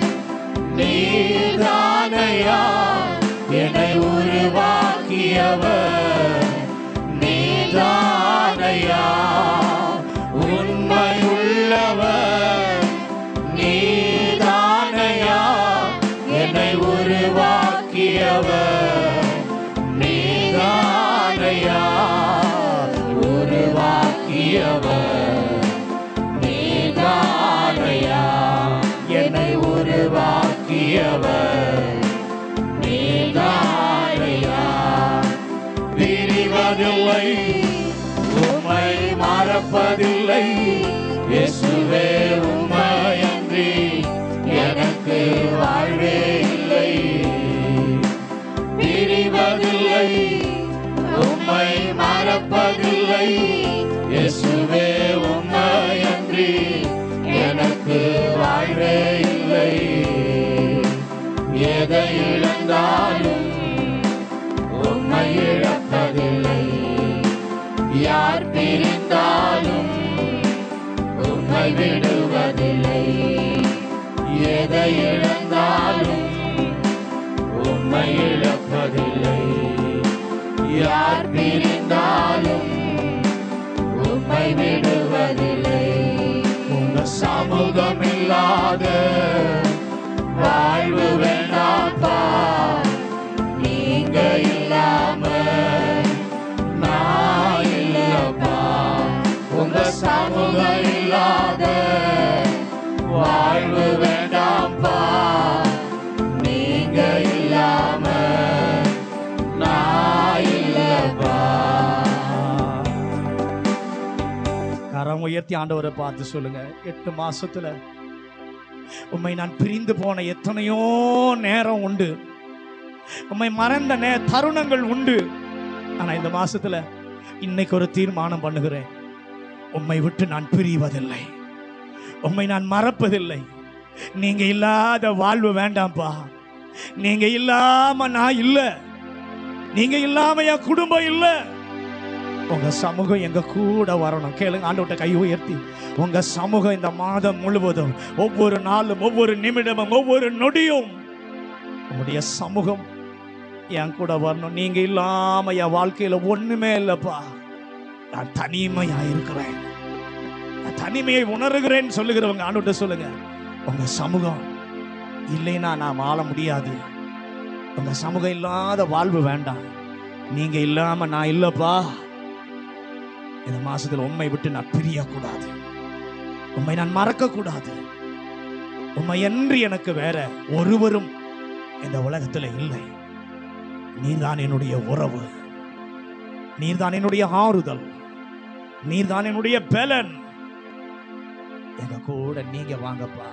நீதானையா என்னை உருவாக்கியவர் நீதானையா உண்மையுள்ளவர் நீதானையா என்னை உருவாக்கியவர் நீதானையா உருவாக்கியவர் நீதானையா என்னை உருவாக்கியவர் நீதானையா பிரிவதில்லை உம்மை மறப்பதில்லை இயேசுவே உம்மையன்றி எனக்கு வாழ்வே இல்லை பிரிவதில்லை உம்மை மறப்பதில்லை இயேசுவே உம்மையன்றி எனக்கு வாழ்வே இல்லை எதை இழந்தாலும் உம்மை இழப்பதில்லை யார் பிரிந்தாலும் உம்மை விடுவதில்லை எதை இழந்தாலும் உம்மை இழப்பதில்லை யார் பிரிந்தாலும் உம்மை விடுவதில்லை உங்க சமூகம் இல்லாத வாழ்வு வேண்டாப்பா நீங்க இல்லாம நான் இல்லப்பா உங்க சமூகம் இல்லாத வாழ்வு வேண்டாம்ப்பா நீங்க இல்லாம நான் இல்லப்பா கரம் உயர்த்தி ஆண்டவரை பார்த்து சொல்லுங்க எட்டு மாசத்துல உம்மை நான் பிரிந்து போன எத்தனையோ நேரம் உண்டு உம்மை மறந்த நே தருணங்கள் உண்டு ஆனா இந்த மாசத்துல இன்னைக்கு ஒரு தீர்மானம் பண்ணுகிறேன் உம்மை விட்டு நான் பிரிவதில்லை உம்மை நான் மறப்பதில்லை நீங்க இல்லாத வாழ்வு வேண்டாம்ப்பா நீங்க இல்லாம நான் இல்ல நீங்க இல்லாம என் குடும்பம் இல்லை உங்க சமூகம் எங்க கூட வரணும் கேளுங்க ஆண்டவட்ட கை உயர்த்தி உங்க சமூகம் இந்த மாதம் முழுவதும் ஒவ்வொரு நாளும் ஒவ்வொரு நிமிடமும் ஒவ்வொரு நொடியும் உங்களுடைய சமூகம் என் கூட வரணும் நீங்க இல்லாம என் வாழ்க்கையில ஒண்ணுமே இல்லப்பா நான் தனிமையா இருக்கிறேன் நான் தனிமையை உணர்கிறேன்னு சொல்லுகிறவங்க ஆண்டவட்ட சொல்லுங்க உங்க சமூகம் இல்லைன்னா நான் வாழ முடியாது உங்க சமூகம் இல்லாத வாழ்வு வேண்டாம் நீங்க இல்லாம நான் இல்லப்பா இந்த மாசத்துல உண்மை விட்டு நான் பிரியக்கூடாது உண்மை நான் மறக்க கூடாது உண்மை என்று எனக்கு வேற ஒருவரும் இந்த உலகத்துல இல்லை நீர்தான் என்னுடைய உறவு நீர்தான் என்னுடைய ஆறுதல் நீர்தான் என்னுடைய பலன் எங்க கூட நீங்க வாங்கப்பா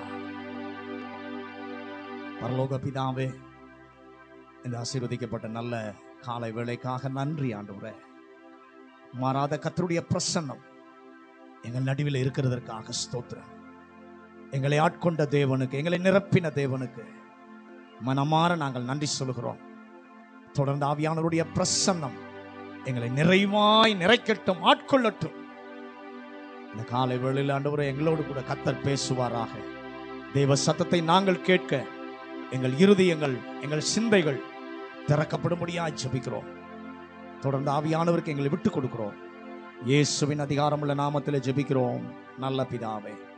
பரலோக பிதாவே இந்த ஆசீர்வதிக்கப்பட்ட நல்ல காலை வேளைக்காக நன்றி ஆண்டவரே மாறாத கத்தருடைய பிரசன்னம் எங்கள் நடுவில் இருக்கிறதற்காக ஸ்தோத்திரம் எங்களை ஆட்கொண்ட தேவனுக்கு எங்களை நிரப்பின தேவனுக்கு மனமாற நாங்கள் நன்றி சொல்கிறோம் தொடர்ந்து ஆவியானவருடைய பிரசன்னம் எங்களை நிறைவாய் நிறைக்கட்டும் ஆட்கொள்ளட்டும் இந்த காலை வேளையில் ஆண்டவரை எங்களோடு கூட கத்தர் பேசுவாராக தேவ சத்தத்தை நாங்கள் கேட்க எங்கள் இருதயங்கள் எங்கள் சிந்தைகள் திறக்கப்படும்படியாய் ஜெபிக்கிறோம் தொடர்ந்து ஆவியானவருக்கு எங்களை விட்டு கொடுக்கிறோம் இயேசுவின் அதிகாரமுள்ள நாமத்தில் ஜெபிக்கிறோம் நல்ல பிதாவே